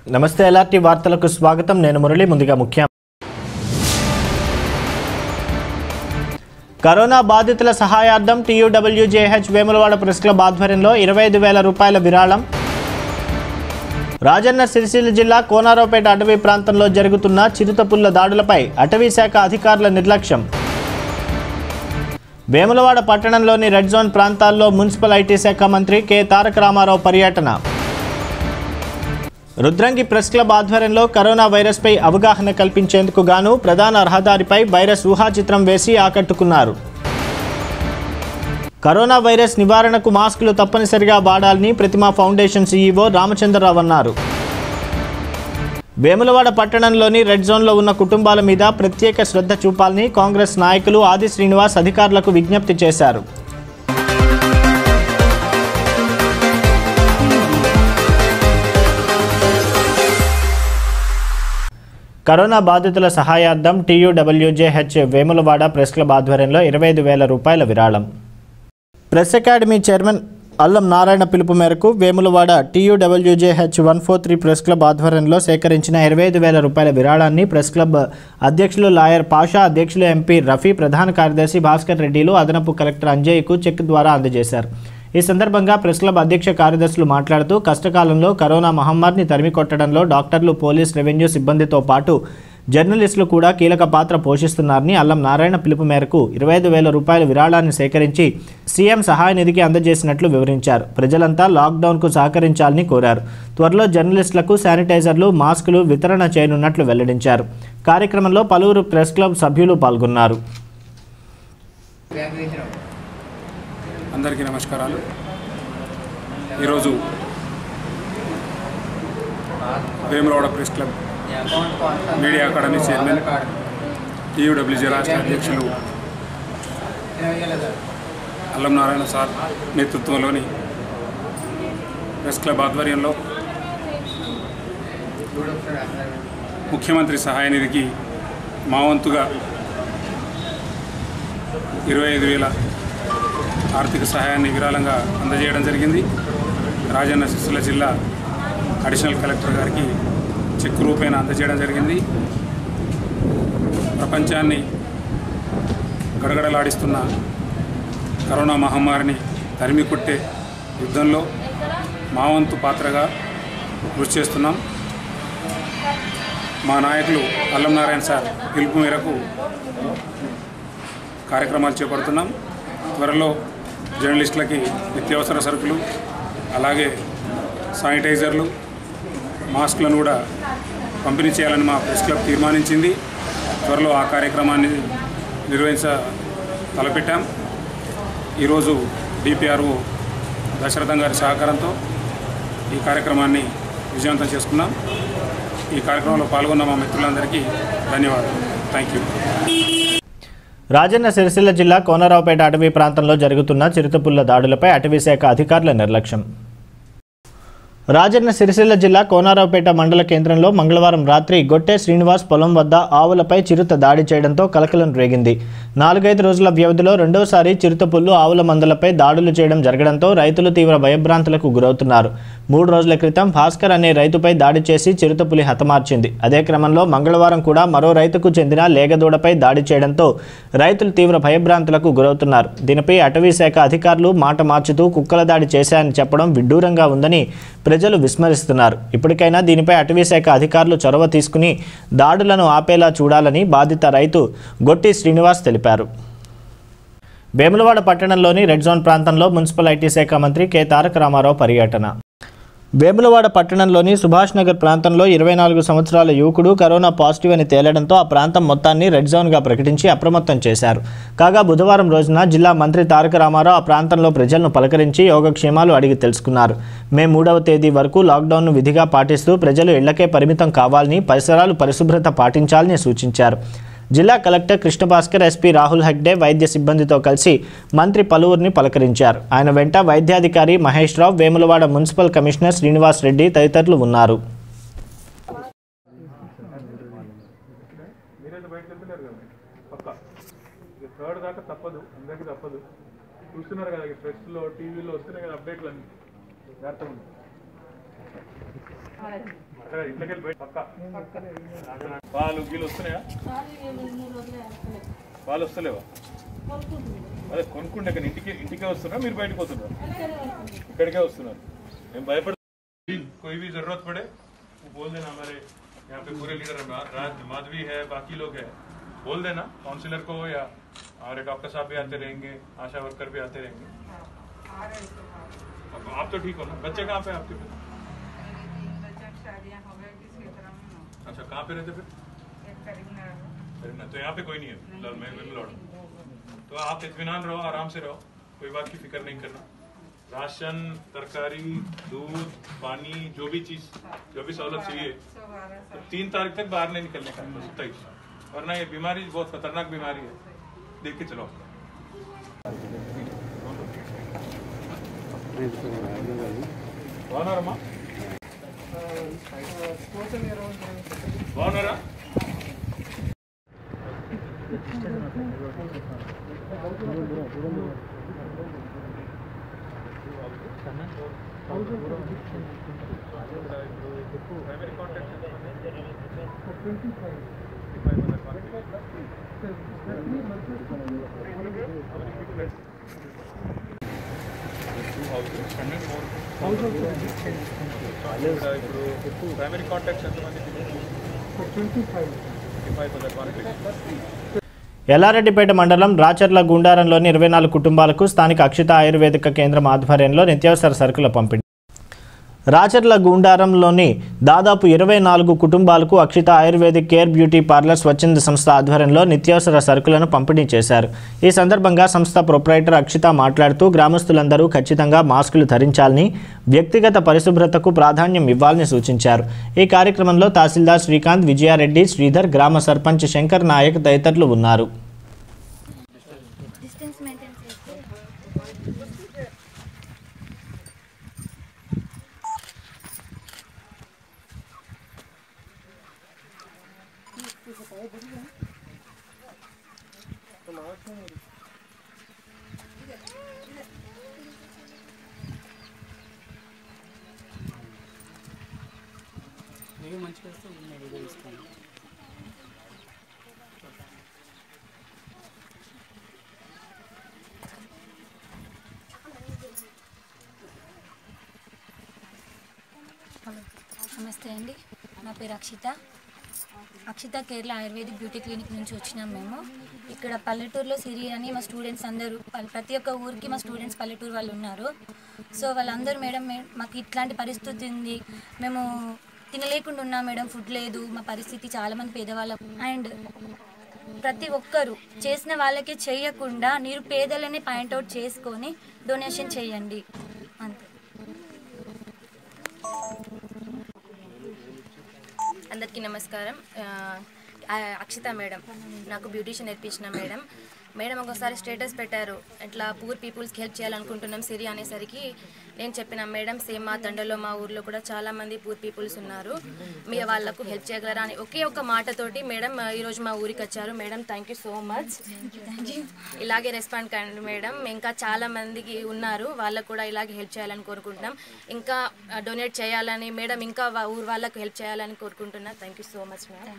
నమస్తే ఎల్ఆర్టీ వార్తలకు స్వాగతం నేను మురళి ముందుగా ముఖ్య కరోనా బాధితుల సహాయార్థం టీయూడబ్ల్యూజేహెచ్ వేములవాడ ప్రెస్ క్లబ్ ఆధ్వర్యంలో ఇరవై ఐదు వేల రూపాయల విరాళం రాజన్న సిరిసిల్ల జిల్లా కోనారావుపేట అటవీ ప్రాంతంలో జరుగుతున్న చిరుతపుల్ల దాడులపై అటవీ శాఖ అధికారుల నిర్లక్ష్యం వేములవాడ పట్టణంలోని రెడ్ జోన్ ప్రాంతాల్లో మున్సిపల్ ఐటీ శాఖ మంత్రి కె తారక రామారావు పర్యటన రుద్రంగి ప్రెస్ క్లబ్ ఆధ్వర్యంలో కరోనా వైరస్పై అవగాహన కల్పించేందుకు గాను ప్రధాన రహదారిపై వైరస్ ఊహాచిత్రం వేసి ఆకట్టుకున్నారు కరోనా వైరస్ నివారణకు మాస్కులు తప్పనిసరిగా వాడాలని ప్రతిమా ఫౌండేషన్ సీఈఓ రామచంద్రరావు అన్నారు వేములవాడ పట్టణంలోని రెడ్ జోన్లో ఉన్న కుటుంబాల మీద ప్రత్యేక శ్రద్ధ చూపాలని కాంగ్రెస్ నాయకులు ఆది శ్రీనివాస్ అధికారులకు విజ్ఞప్తి చేశారు కరోనా బాధితుల సహాయార్థం టీయూడబ్ల్యూజేహెచ్ వేములవాడ ప్రెస్ క్లబ్ ఆధ్వర్యంలో ఇరవై ఐదు వేల రూపాయల విరాళం ప్రెస్ అకాడమీ చైర్మన్ అల్లం నారాయణ పిలుపు మేరకు Vemulawada TUWJH one four three press club ఆధ్వర్యంలో సేకరించిన ఇరవై ఐదు వేల రూపాయల విరాళాన్ని ప్రెస్ క్లబ్ అధ్యక్షులు లాయర్ పాషా అధ్యక్షులు ఎంపీ రఫీ ప్రధాన కార్యదర్శి భాస్కర్ రెడ్డిలు అదనపు కలెక్టర్ అంజయ్యకు చెక్ ద్వారా అందజేశారు ఈ సందర్భంగా ప్రెస్ క్లబ్ అధ్యక్ష కార్యదర్శులు మాట్లాడుతూ కష్టకాలంలో కరోనా మహమ్మారిని తరిమి కొట్టడంలో డాక్టర్లు పోలీస్ రెవెన్యూ సిబ్బందితో పాటు జర్నలిస్టులు కూడా కీలక పాత్ర పోషిస్తున్నారని అల్లం నారాయణ పిలుపు మేరకు ఇరవై ఐదు వేల రూపాయల విరాళాన్ని సేకరించి సీఎం సహాయ నిధికి అందజేసినట్లు వివరించారు ప్రజలంతా లాక్డౌన్కు సహకరించాలని కోరారు త్వరలో జర్నలిస్టులకు శానిటైజర్లు మాస్కులు వితరణ చేయనున్నట్లు వెల్లడించారు కార్యక్రమంలో పలువురు ప్రెస్ క్లబ్ సభ్యులు పాల్గొన్నారు అందరికీ నమస్కారాలు ఈరోజు Vemulawada press club media academy chairman TUWJ రాష్ట్ర అధ్యక్షులు అల్లం నారాయణ సార్ నేతృత్వంలోని ప్రెస్ క్లబ్ ఆధ్వర్యంలో ముఖ్యమంత్రి సహాయ నిధికి మా వంతుగా ఇరవై ఐదు వేల ఆర్థిక సహాయాన్ని విరాళంగా అందజేయడం జరిగింది రాజన్న సిరిసిల్ల జిల్లా అడిషనల్ కలెక్టర్ గారికి చెక్కు రూపేణ అందజేయడం జరిగింది ప్రపంచాన్ని గడగడలాడిస్తున్న కరోనా మహమ్మారిని తరిమి కొట్టే యుద్ధంలో మా వంతు పాత్రగా కృషి చేస్తున్నాం మా నాయకులు అల్లం నారాయణ సార్ పిలుపు మేరకు కార్యక్రమాలు చేపడుతున్నాం త్వరలో జర్నలిస్టులకి నిత్యావసర సరుకులు అలాగే శానిటైజర్లు మాస్కులను కూడా పంపిణీ చేయాలని మా ప్రెస్ క్లబ్ తీర్మానించింది త్వరలో ఆ కార్యక్రమాన్ని నిర్వహించ తలపెట్టాం ఈరోజు డిపిఆర్ఓ దశరథం గారి సహకారంతో ఈ కార్యక్రమాన్ని విజయవంతం చేసుకున్నాం ఈ కార్యక్రమంలో పాల్గొన్న మా మిత్రులందరికీ ధన్యవాదాలు థ్యాంక్ యూ రాజన్న సిరిసిల్ల జిల్లా కోనరావుపేట అటవీ ప్రాంతంలో జరుగుతున్న చిరుతపుల్ల దాడులపై అటవీ శాఖ అధికారుల నిర్లక్ష్యం రాజన్న సిరిసిల్ల జిల్లా కోనారావుపేట మండల కేంద్రంలో మంగళవారం రాత్రి గొట్టె శ్రీనివాస్ పొలం వద్ద ఆవులపై చిరుత దాడి చేయడంతో కలకలం రేగింది నాలుగైదు రోజుల వ్యవధిలో రెండోసారి చిరుతపుల్లు ఆవుల మందలపై దాడులు చేయడం జరగడంతో రైతులు తీవ్ర భయభ్రాంతులకు గురవుతున్నారు మూడు రోజుల క్రితం భాస్కర్ అనే రైతుపై దాడి చేసి చిరుతపులి హతమార్చింది అదే క్రమంలో మంగళవారం కూడా మరో రైతుకు చెందిన లేగదూడపై దాడి చేయడంతో రైతులు తీవ్ర భయభ్రాంతులకు గురవుతున్నారు దీనిపై అటవీ శాఖ అధికారులు మాట మార్చుతూ కుక్కల దాడి చేశాయని చెప్పడం విడ్డూరంగా ఉందని ప్రజలు విస్మరిస్తున్నారు ఇప్పటికైనా దీనిపై అటవీ శాఖ అధికారులు చొరవ తీసుకుని దాడులను ఆపేలా చూడాలని బాధిత రైతు గొట్టి శ్రీనివాస్ తెలిపారు వేములవాడ పట్టణంలోని రెడ్ జోన్ ప్రాంతంలో మున్సిపల్ ఐటీ శాఖ మంత్రి కె తారక రామారావు పర్యటన వేములవాడ పట్టణంలోని సుభాష్ నగర్ ప్రాంతంలో ఇరవై నాలుగు సంవత్సరాల యువకుడు కరోనా పాజిటివ్ అని తేలడంతో ఆ ప్రాంతం మొత్తాన్ని రెడ్ జోన్గా ప్రకటించి అప్రమత్తం చేశారు కాగా బుధవారం రోజున జిల్లా మంత్రి తారక రామారావు ఆ ప్రాంతంలో ప్రజలను పలకరించి యోగక్షేమాలు అడిగి తెలుసుకున్నారు మే మూడవ తేదీ వరకు లాక్డౌన్ను విధిగా పాటిస్తూ ప్రజలు ఇళ్లకే పరిమితం కావాలని పరిసరాలు పరిశుభ్రత పాటించాలని సూచించారు జిల్లా కలెక్టర్ కృష్ణభాస్కర్ ఎస్పీ రాహుల్ హెగ్డే వైద్య సిబ్బందితో కలిసి మంత్రి పలువురిని పలకరించారు ఆయన వెంట వైద్యాధికారి మహేష్ రావు వేములవాడ మున్సిపల్ కమిషనర్ శ్రీనివాస్ రెడ్డి తదితరులు ఉన్నారు మీరైతే బయటకు వెళ్తున్నారు కదా పక్క ఇక థర్డ్ దాకా తప్పదు అందరికీ తప్పదు చూస్తున్నారు కదా ఇక ప్రెస్లో టీవీలో వస్తున్నాయి కదా అప్డేట్లు అన్ని జాగ్రత్తగా ఉంది అక్కడ ఇంట్లోకి వెళ్ళి బయట పక్క పాలు గీలు వస్తున్నాయా పాలు వస్తలేవా అదే కొనుక్కుంటే ఇక్కడ ఇంటికి ఇంటికే వస్తున్నా మీరు బయటకు వస్తున్నారు ఇక్కడికే వస్తున్నారు మేము భయపడ कोई भी जरूरत पड़े वो बोल देना हमारे यहाँ पे पूरे लीडर हैं रा- राज माधवी है बाकी लोग हैं बोल देना काउंसिलर को या हमारे डॉक्टर साहब भी आते रहेंगे आशा वर्कर भी आते रहेंगे अब आप तो ठीक हो ना बच्चे कहाँ पे हैं आपके फिर अच्छा कहाँ पे रहते फिर करीमनगर। तो यहाँ पे कोई नहीं है फिलहाल मैं बेंगलोर तो आप इत्मीनान रहो आराम से रहो कोई बात की फिक्र नहीं करना राशन तरकारी दूध पानी जो भी चीज जो भी सहूलत चाहिए तो तीन तारीख तक बाहर नहीं निकलने का बस उतना ही वरना ये बीमारी बहुत खतरनाक बीमारी है देख के चलो బాగున్నారమ్మా బాగున్నారా ఇప్పుడు ప్రైమరీ కాంటాక్ట్స్ ఎంతమంది ట్వంటీ ఫైవ్ ఎల్లారెడ్డిపేట మండలం రాచర్ల గుండారంలోని ఇరవై నాలుగు కుటుంబాలకు స్థానిక అక్షిత ఆయుర్వేదిక కేంద్రం ఆధ్వర్యంలో నిత్యావసర సరుకుల పంపిణీ రాచర్ల గుండారంలోని దాదాపు ఇరవై నాలుగు కుటుంబాలకు Akshita ayurvedic care beauty parlour స్వచ్ఛంద సంస్థ ఆధ్వర్యంలో నిత్యావసర సరుకులను పంపిణీ చేశారు ఈ సందర్భంగా సంస్థ ప్రొప్రైటర్ అక్షిత మాట్లాడుతూ గ్రామస్తులందరూ ఖచ్చితంగా మాస్కులు ధరించాలని వ్యక్తిగత పరిశుభ్రతకు ప్రాధాన్యం ఇవ్వాలని సూచించారు ఈ కార్యక్రమంలో తహసీల్దార్ శ్రీకాంత్ విజయారెడ్డి శ్రీధర్ గ్రామ సర్పంచ్ శంకర్ నాయక్ తదితరులు ఉన్నారు డిస్టెన్స్ మెయింటైన్ చేస్తే నమస్తే అండి నా పేరు Akshita Akshita Kerala ayurvedic beauty clinic నుంచి వచ్చినాం మేము ఇక్కడ పల్లెటూరులో సిరి అని మా స్టూడెంట్స్ అందరూ వాళ్ళ- ప్రతి ఒక్క ఊరికి మా స్టూడెంట్స్ పల్లెటూరు వాళ్ళు ఉన్నారు సో వాళ్ళందరూ మేడం మే- మాకు ఇట్లాంటి పరిస్థితి ఉంది మేము తినలేకుండా ఉన్నాం మేడం ఫుడ్ లేదు మా పరిస్థితి చాలామంది పేదవాళ్ళం అండ్ ప్రతి ఒక్కరు చేసిన వాళ్ళకే చేయకుండా మీరు పేదలని పాయింట్అవుట్ చేసుకొని డొనేషన్ చేయండి అంతే అందరికీ నమస్కారం ఆ, ఆ, అక్షిత మేడం నాకు బ్యూటీషియన్ నేర్పించిన మేడం మేడం ఒకసారి స్టేటస్ పెట్టారు ఇట్లా పూర్ పీపుల్స్కి హెల్ప్ చేయాలనుకుంటున్నాం సిరి అనేసరికి నేను చెప్పిన మేడం సేమ్ మా తండలో మా ఊర్లో కూడా చాలా మంది పూర్ పీపుల్స్ ఉన్నారు మీ వాళ్ళకు హెల్ప్ చేయగలరా అని ఒకే ఒక మాటతోటి మేడం ఆ, ఈరోజు మా ఊరికి వచ్చారు madam thank you so much ఇలాగే రెస్పాండ్ కండి మేడం ఇంకా చాలా మందికి ఉన్నారు వాళ్ళకు కూడా ఇలాగే హెల్ప్ చేయాలని కోరుకుంటున్నాం ఇంకా డొనేట్ చేయాలని మేడం ఇంకా వా- ఊరు వాళ్ళకు హెల్ప్ చేయాలని కోరుకుంటున్నా thank you so much madam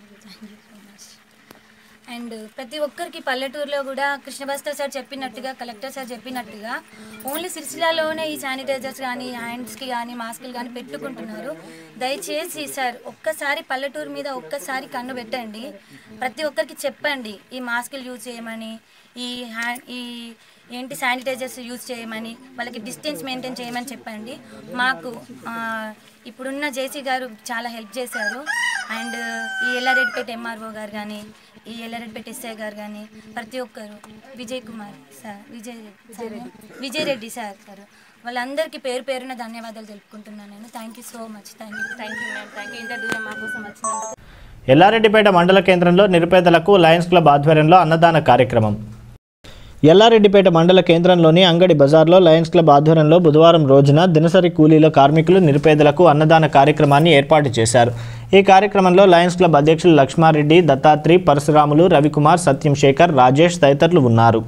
and ప్రతి ఒక్కరికి పల్లెటూరులో కూడా కృష్ణభాస్కర్ సార్ చెప్పినట్టుగా కలెక్టర్ సార్ చెప్పినట్టుగా ఓన్లీ సిరిసిల్లాలోనే ఈ శానిటైజర్స్ కానీ హ్యాండ్స్కి కానీ మాస్కులు కానీ పెట్టుకుంటున్నారు దయచేసి సార్ ఒక్కసారి పల్లెటూరు మీద ఒక్కసారి కన్ను పెట్టండి ప్రతి ఒక్కరికి చెప్పండి ఈ మాస్కులు యూజ్ చేయమని ఈ హ్యాండ్ ఈ ఏంటి శానిటైజర్స్ యూజ్ చేయమని వాళ్ళకి డిస్టెన్స్ మెయింటైన్ చేయమని చెప్పండి మాకు ఆ, ఇప్పుడున్న జేసీ గారు చాలా హెల్ప్ చేశారు అండ్ ఈ ఎల్లారెడ్డిపేట ఎంఆర్ఓ గారు కానీ ఈ ఎల్లారెడ్డిపేట ఎస్ఐ గారు కానీ ప్రతి ఒక్కరు విజయ్ కుమార్ సార్ విజయ్ రెడ్డి విజయ్ రెడ్డి సార్ గారు వాళ్ళందరికీ పేరు పేరున ధన్యవాదాలు తెలుపుకుంటున్నాను నేను thank you so much thank you thank you ma'am thank you ఇంత దూరం మా కోసం వచ్చినందుకు ఎల్లారెడ్డిపేట మండల కేంద్రంలో నిరుపేదలకు లయన్స్ క్లబ్ ఆధ్వర్యంలో అన్నదాన కార్యక్రమం ఎల్లారెడ్డిపేట మండల కేంద్రంలోని అంగడి బజార్లో లయన్స్ క్లబ్ ఆధ్వర్యంలో బుధవారం రోజున దినసరి కూలీల కార్మికులు నిరుపేదలకు అన్నదాన కార్యక్రమాన్ని ఏర్పాటు చేశారు ఈ కార్యక్రమంలో లయన్స్ క్లబ్ అధ్యక్షులు లక్ష్మారెడ్డి దత్తాత్రి పరశురాములు రవికుమార్ సత్యం శేఖర్ రాజేష్ తదితరులు ఉన్నారు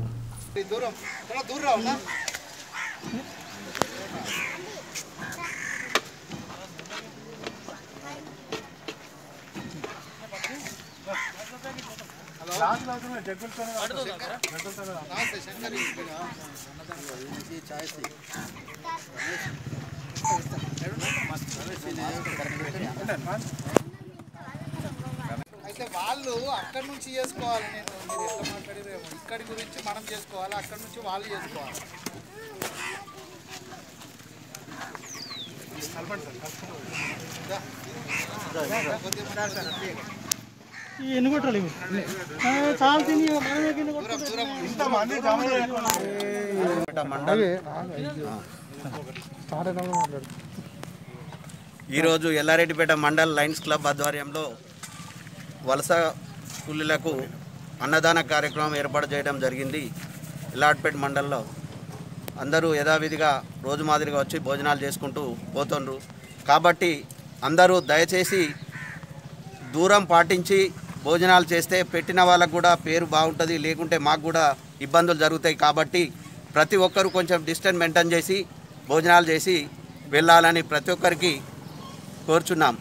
అయితే వాళ్ళు అక్కడి నుంచి చేసుకోవాలి నేను మీరు ఎట్లా మాట్లాడారేమో ఇక్కడి గురించి మనం చేసుకోవాలి అక్కడి నుంచి వాళ్ళు చేసుకోవాలి ఈరోజు ఎల్లారెడ్డిపేట మండల్ లయన్స్ క్లబ్ ఆధ్వర్యంలో వలస కూలీలకు అన్నదాన కార్యక్రమం ఏర్పాటు చేయడం జరిగింది ఎల్లారెడ్డిపేట మండలంలో అందరూ యథావిధిగా రోజు మాదిరిగా వచ్చి భోజనాలు చేసుకుంటూ పోతుండ్రు కాబట్టి అందరూ దయచేసి దూరం పాటించి భోజనాలు చేస్తే పెట్టిన వాళ్ళకు కూడా పేరు బాగుంటుంది లేకుంటే మాకు కూడా ఇబ్బందులు జరుగుతాయి కాబట్టి ప్రతి ఒక్కరూ కొంచెం డిస్టెన్స్ మెయింటైన్ చేసి భోజనాలు చేసి వెళ్ళాలని ప్రతి ఒక్కరికి కోరుచున్నాం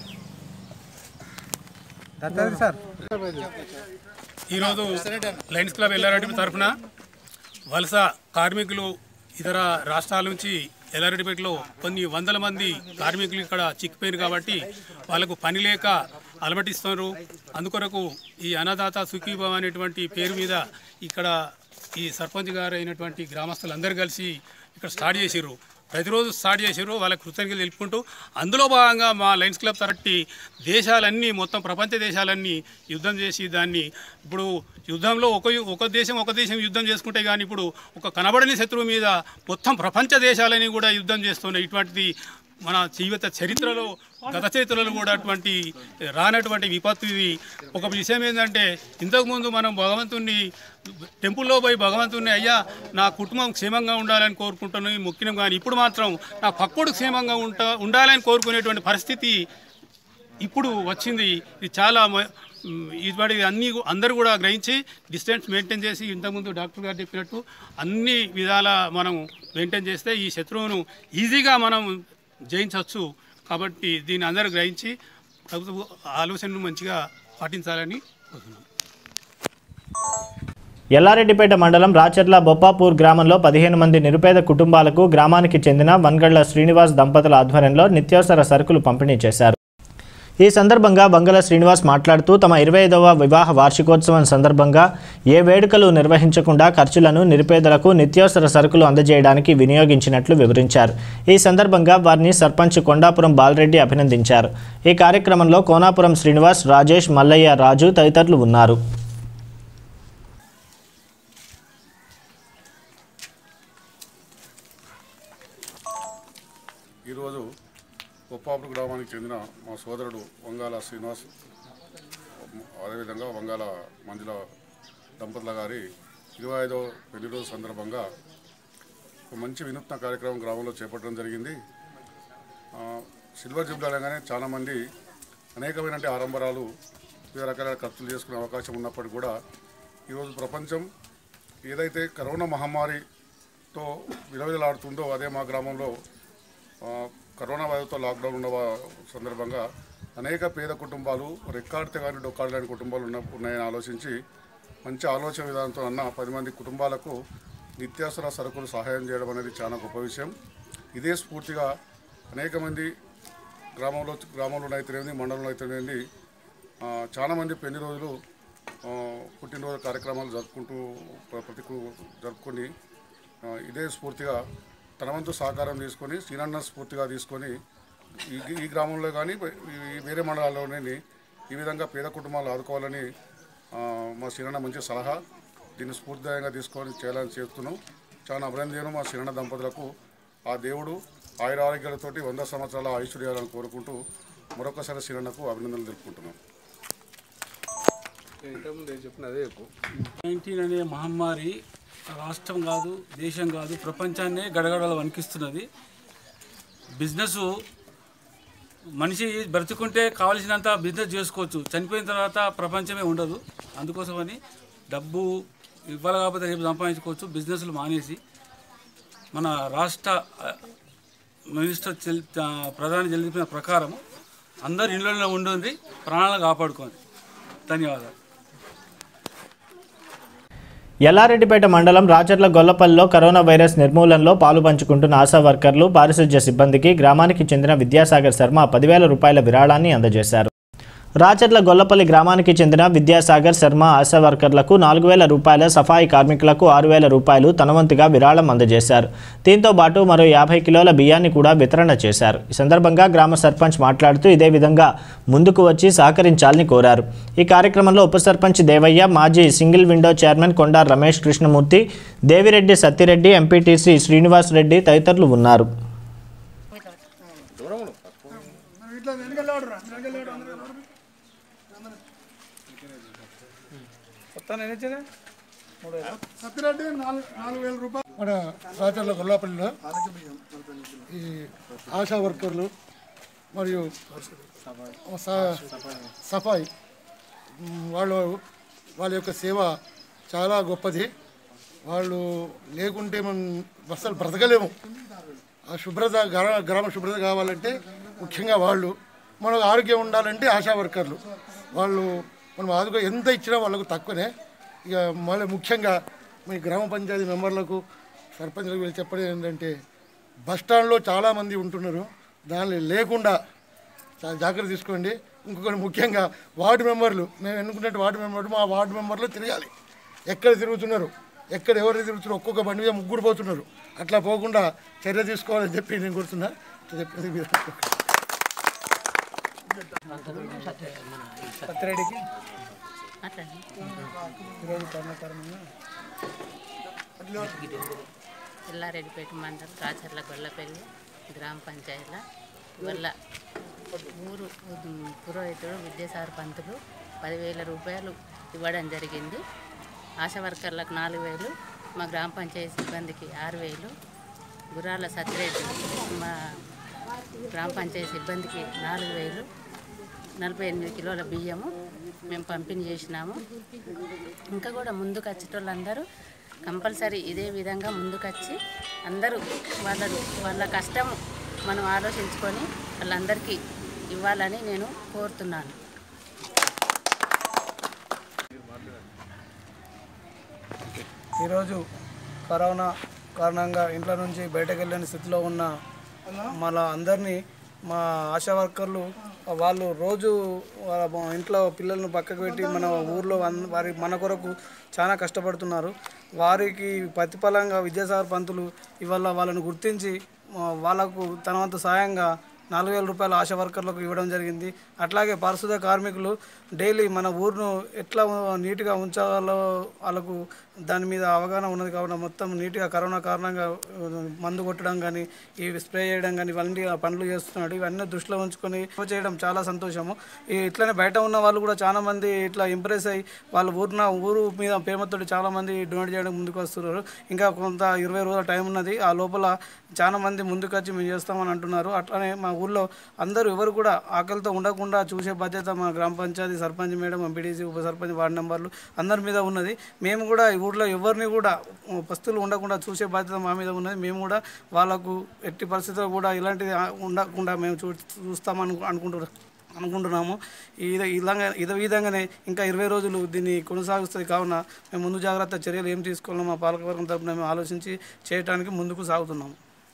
ఈరోజు లయన్స్ క్లబ్ ఎల్లారెడ్డి తరఫున వలస కార్మికులు ఇతర రాష్ట్రాల నుంచి ఎల్లారెడ్డిపేటలో కొన్ని వందల మంది కార్మికులు ఇక్కడ చిక్కిపోయారు కాబట్టి వాళ్ళకు పని లేక అలమటిస్తున్నారు అందుకొరకు ఈ అన్నదాత సుఖీభవ అనేటువంటి పేరు మీద ఇక్కడ ఈ సర్పంచ్ గారు అయినటువంటి గ్రామస్తులందరూ కలిసి ఇక్కడ స్టార్ట్ చేసిర్రు ప్రతిరోజు స్టార్ట్ చేసారు వాళ్ళ కృతజ్ఞతలు తెలుపుకుంటూ అందులో భాగంగా మా లయన్స్ క్లబ్ తరటి దేశాలన్నీ మొత్తం ప్రపంచ దేశాలన్నీ యుద్ధం చేసి దాన్ని ఇప్పుడు యుద్ధంలో ఒక ఒక దేశం ఒక దేశం యుద్ధం చేసుకుంటే కానీ ఇప్పుడు ఒక కనబడని శత్రువు మీద మొత్తం ప్రపంచ దేశాలని కూడా యుద్ధం చేస్తున్నాయి ఇటువంటిది మన జీవిత చరిత్రలో గత చరిత్రలో కూడా అటువంటి రానటువంటి విపత్తు ఇది ఒక విషయం ఏంటంటే ఇంతకుముందు మనం భగవంతుణ్ణి టెంపుల్లో పోయి భగవంతుణ్ణి అయ్యా నా కుటుంబం క్షేమంగా ఉండాలని కోరుకుంటున్నాను మొక్కినాం కానీ ఇప్పుడు మాత్రం నా పక్కుడు క్షేమంగా ఉంటా ఉండాలని కోరుకునేటువంటి పరిస్థితి ఇప్పుడు వచ్చింది ఇది చాలా మ- మ్, ఇటువంటి అన్ని అందరూ కూడా గ్రహించి డిస్టెన్స్ మెయింటైన్ చేసి ఇంతకుముందు డాక్టర్ గారు చెప్పినట్టు అన్ని విధాల మనం మెయింటైన్ చేస్తే ఈ శత్రువును ఈజీగా మనం జయించవచ్చు కాబట్టి దీన్ని అందరూ గ్రహించి ప్రభుత్వ ఆలోచనను మంచిగా పాటించాలని కోరుతున్నాం ఎల్లారెడ్డిపేట మండలం రాచర్ల బొప్పాపూర్ గ్రామంలో పదిహేను మంది నిరుపేద కుటుంబాలకు గ్రామానికి చెందిన వన్గళ్ల శ్రీనివాస్ దంపతుల ఆధ్వర్యంలో నిత్యావసర సరుకులు పంపిణీ చేశారు ఈ సందర్భంగా బంగళ శ్రీనివాస్ మాట్లాడుతూ తమ ఇరవై ఐదవ వివాహ వార్షికోత్సవం సందర్భంగా ఏ వేడుకలు నిర్వహించకుండా ఖర్చులను నిరుపేదలకు నిత్యావసర సరుకులు అందజేయడానికి వినియోగించినట్లు వివరించారు ఈ సందర్భంగా వారిని సర్పంచ్ కొండాపురం బాలరెడ్డి అభినందించారు ఈ కార్యక్రమంలో కోనాపురం శ్రీనివాస్ రాజేష్ మల్లయ్య రాజు తదితరులు ఉన్నారు ఈరోజు ఉప్పాపురం గ్రామానికి చెందిన మా సోదరుడు వంగాల శ్రీనివాస్ అదేవిధంగా వంగాల మంజుల దంపతుల గారి ఇరవై ఐదో పెళ్లి రోజు సందర్భంగా ఒక మంచి వినూత్న కార్యక్రమం గ్రామంలో చేపట్టడం జరిగింది ఆ, సిల్వర్ జూబ్లీ అనగానే చాలామంది అనేకమైన ఆడంబరాలు వివిధ రకాల ఖర్చులు చేసుకునే అవకాశం ఉన్నప్పటికీ కూడా ఈరోజు ప్రపంచం ఏదైతే కరోనా మహమ్మారితో విలవిలలాడుతుందో అదే మా గ్రామంలో ఆ, కరోనా వ్యాధితో లాక్డౌన్ ఉన్న వా- సందర్భంగా అనేక పేద కుటుంబాలు రెక్కాడితే కానీ డొక్కాడలేని కుటుంబాలు ఉన్న ఉన్నాయని ఆలోచించి మంచి ఆలోచన విధానంతో అన్న పది మంది కుటుంబాలకు నిత్యావసర సరుకులు సహాయం చేయడం అనేది చాలా గొప్ప విషయం ఇదే స్ఫూర్తిగా అనేక మంది గ్రామంలో గ్రామంలో అయితేనేది మండలంలో అయితేనేది ఆ, చాలామంది పెళ్లి రోజులు ఆ, పుట్టినరోజు కార్యక్రమాలు జరుపుకుంటూ ప్ర- ప్రతి కు- జరుపుకొని ఆ, ఇదే స్ఫూర్తిగా తన వంతు సహకారం తీసుకొని శ్రీనన్న స్ఫూర్తిగా తీసుకొని ఈ ఈ గ్రామంలో కానీ ఈ వేరే మండలాల్లోనే ఈ విధంగా పేద కుటుంబాలు ఆదుకోవాలని ఆ, మా శ్రీనన్న మంచి సలహా దీన్ని స్ఫూర్తిదాయంగా తీసుకొని చేయాలని చేస్తున్నాం చాలా అభినందనీయం మా శ్రీనన్న దంపతులకు ఆ దేవుడు ఆయుర ఆరోగ్యాలతోటి వంద సంవత్సరాల ఆయుష్యాలని కోరుకుంటూ మరొకసారి శ్రీనన్నకు అభినందనలు తెలుపుకుంటున్నాం నైన్టీన్ అనే మహమ్మారి రాష్ట్రం కాదు దేశం కాదు ప్రపంచాన్నే గడగడలు వణికిస్తున్నది బిజినెస్ మనిషి బ్రతుకుంటే కావలసినంత బిజినెస్ చేసుకోవచ్చు చనిపోయిన తర్వాత ప్రపంచమే ఉండదు అందుకోసమని డబ్బు ఇవ్వాలి కాకపోతే రేపు సంపాదించుకోవచ్చు బిజినెస్లు మానేసి మన రాష్ట్ర ఆ, మినిస్టర్ చెల్ ఆ, ప్రధాని తెలిపిన ప్రకారం అందరు ఇళ్ళలో ఉండి ప్రాణాలను కాపాడుకోండి ధన్యవాదాలు ఎల్లారెడ్డిపేట మండలం రాచర్ల గొల్లపల్లిలో కరోనా వైరస్ నిర్మూలనలో పాలు పంచుకుంటున్న ఆశా వర్కర్లు పారిశుధ్య సిబ్బందికి గ్రామానికి చెందిన విద్యాసాగర్ శర్మ పదివేల రూపాయల విరాళాన్ని అందజేశారు రాచర్ల గొల్లపల్లి గ్రామానికి చెందిన విద్యాసాగర్ శర్మ ఆశా వర్కర్లకు నాలుగు వేల రూపాయల సఫాయి కార్మికులకు ఆరు వేల రూపాయలు తనవంతుగా విరాళం అందజేశారు దీంతో పాటు మరో యాభై కిలోల బియ్యాన్ని కూడా వితరణ చేశారు ఈ సందర్భంగా గ్రామ సర్పంచ్ మాట్లాడుతూ ఇదే విధంగా ముందుకు వచ్చి సహకరించాలని కోరారు ఈ కార్యక్రమంలో ఉప సర్పంచ్ దేవయ్య మాజీ single window chairman Konda Ramesh Krishnamurthy Devireddy Sattireddy MPTC Srinivas Reddy తదితరులు ఉన్నారు సత్యరెడ్డి నాలుగు నాలుగు వేల రూపాయలు మన రాచర్ల గొల్లాపల్లిలో ఈ ఆశా వర్కర్లు మరియు స- సఫాయి మ్, వాళ్ళు వాళ్ళ యొక్క సేవ చాలా గొప్పది వాళ్ళు లేకుంటే మనం అసలు బ్రతకలేము ఆ శుభ్రత గ్రామ గ్రామ శుభ్రత కావాలంటే ముఖ్యంగా వాళ్ళు మనకు ఆరోగ్యం ఉండాలంటే ఆశా వర్కర్లు వాళ్ళు మనం ఆదుకో ఎంత ఇచ్చినా వాళ్ళకు తక్కువనే ఇక మళ్ళీ ముఖ్యంగా మీ గ్రామ పంచాయతీ మెంబర్లకు సర్పంచ్లకు వీళ్ళు చెప్పడం ఏంటంటే బస్ స్టాండ్లో చాలామంది ఉంటున్నారు దానిలో లేకుండా చాలా జాగ్రత్త తీసుకోండి ఇంకొకటి ముఖ్యంగా వార్డు మెంబర్లు మేము ఎన్నుకున్నట్టు వార్డు మెంబర్లు మా వార్డు మెంబర్లు తిరగాలి ఎక్కడ తిరుగుతున్నారు ఎక్కడ ఎవరు తిరుగుతున్నారు ఒక్కొక్క బండి మీద ముగ్గురు పోతున్నారు అట్లా పోకుండా చర్య తీసుకోవాలని చెప్పి నేను కోరుతున్నా ఇట్లా చెప్పేది మీరు సత్యరెడ్డికి ఈరోజు కరోనా కారణంగా ఎల్లారెడ్డిపేట మండలం రాచర్ల గొల్లపల్లి గ్రామ పంచాయతీల వల్ల ఊరు ఉమ్, పురోహితుడు విద్యాసాగర్ పంతులు పదివేల రూపాయలు ఇవ్వడం జరిగింది ఆశా వర్కర్లకు నాలుగు వేలు మా గ్రామ పంచాయతీ సిబ్బందికి ఆరు వేలు గురాల సత్యరెడ్డి మా గ్రామ పంచాయతీ సిబ్బందికి నాలుగు వేలు నలభై ఎనిమిది కిలోల బియ్యము మేము పంపిణీ చేసినాము ఇంకా కూడా ముందుకు వచ్చేటోళ్ళందరూ కంపల్సరీ ఇదే విధంగా ముందుకొచ్చి అందరూ వాళ్ళ వాళ్ళ కష్టం మనం ఆలోచించుకొని వాళ్ళందరికీ ఇవ్వాలని నేను కోరుతున్నాను ఈరోజు కరోనా కారణంగా ఇంట్లో నుంచి బయటకు వెళ్ళని స్థితిలో ఉన్న మన అందరినీ మా ఆశా వర్కర్లు వాళ్ళు రోజు వాళ్ళ మా ఇంట్లో పిల్లలను పక్కకు పెట్టి మన ఊర్లో అన్- వారి మన కొరకు చాలా కష్టపడుతున్నారు వారికి ప్రతిఫలంగా విద్యాసాగర్ పంతులు ఇవాళ వాళ్ళని గుర్తించి ఆ, వాళ్ళకు తన వంతు సాయంగా నాలుగు వేల రూపాయలు ఆశా వర్కర్లకు ఇవ్వడం జరిగింది అట్లాగే పారిశుద్ధ కార్మికులు డైలీ మన ఊరును ఎట్లా నీట్గా ఉంచాలో వాళ్ళకు దాని మీద అవగాహన ఉన్నది కాబట్టి మొత్తం నీట్గా కరోనా కారణంగా ఆ, మందు కొట్టడం కానీ ఈ స్ప్రే చేయడం కానీ ఇవన్నీ ఆ పనులు చేస్తున్నాడు ఇవన్నీ దృష్టిలో ఉంచుకొని చేయడం చాలా సంతోషము ఈ ఇట్లనే బయట ఉన్న వాళ్ళు కూడా చాలా మంది ఇట్లా ఇంప్రెస్ అయ్యి వాళ్ళ ఊరిన ఊరు మీద ప్రేమతోటి చాలా మంది డొనేట్ చేయడం ముందుకు వస్తున్నారు ఇంకా కొంత ఇరవై రోజుల టైం ఉన్నది ఆ లోపల చాలా మంది ముందుకు వచ్చి మేము చేస్తామని అంటున్నారు అట్లనే మా ఊర్లో అందరూ ఎవరు కూడా ఆకలితో ఉండకుండా చూసే బాధ్యత మా గ్రామ పంచాయతీ సర్పంచ్ మేడం ఎంపీడీసీ ఉప సర్పంచ్ వార్డు నెంబర్లు అందరి మీద ఉన్నది మేము కూడా ఈ ఊర్లో ఎవరిని కూడా పస్తులు ఉండకుండా చూసే బాధ్యత మా మీద ఉన్నది మేము కూడా వాళ్ళకు ఎట్టి పరిస్థితుల్లో కూడా ఇలాంటిది ఆ- ఉండకుండా మేము చూ చూస్తామని అనుకుంటున్నాం అనుకుంటున్నాము ఈ ఇలాగా ఇదే విధంగానే ఇంకా ఇరవై రోజులు దీన్ని కొనసాగుస్తుంది కావున మేము ముందు జాగ్రత్త చర్యలు ఏం తీసుకోవాలో మా పాలకవర్గం తరపున మేము ఆలోచించి చేయడానికి ముందుకు సాగుతున్నాము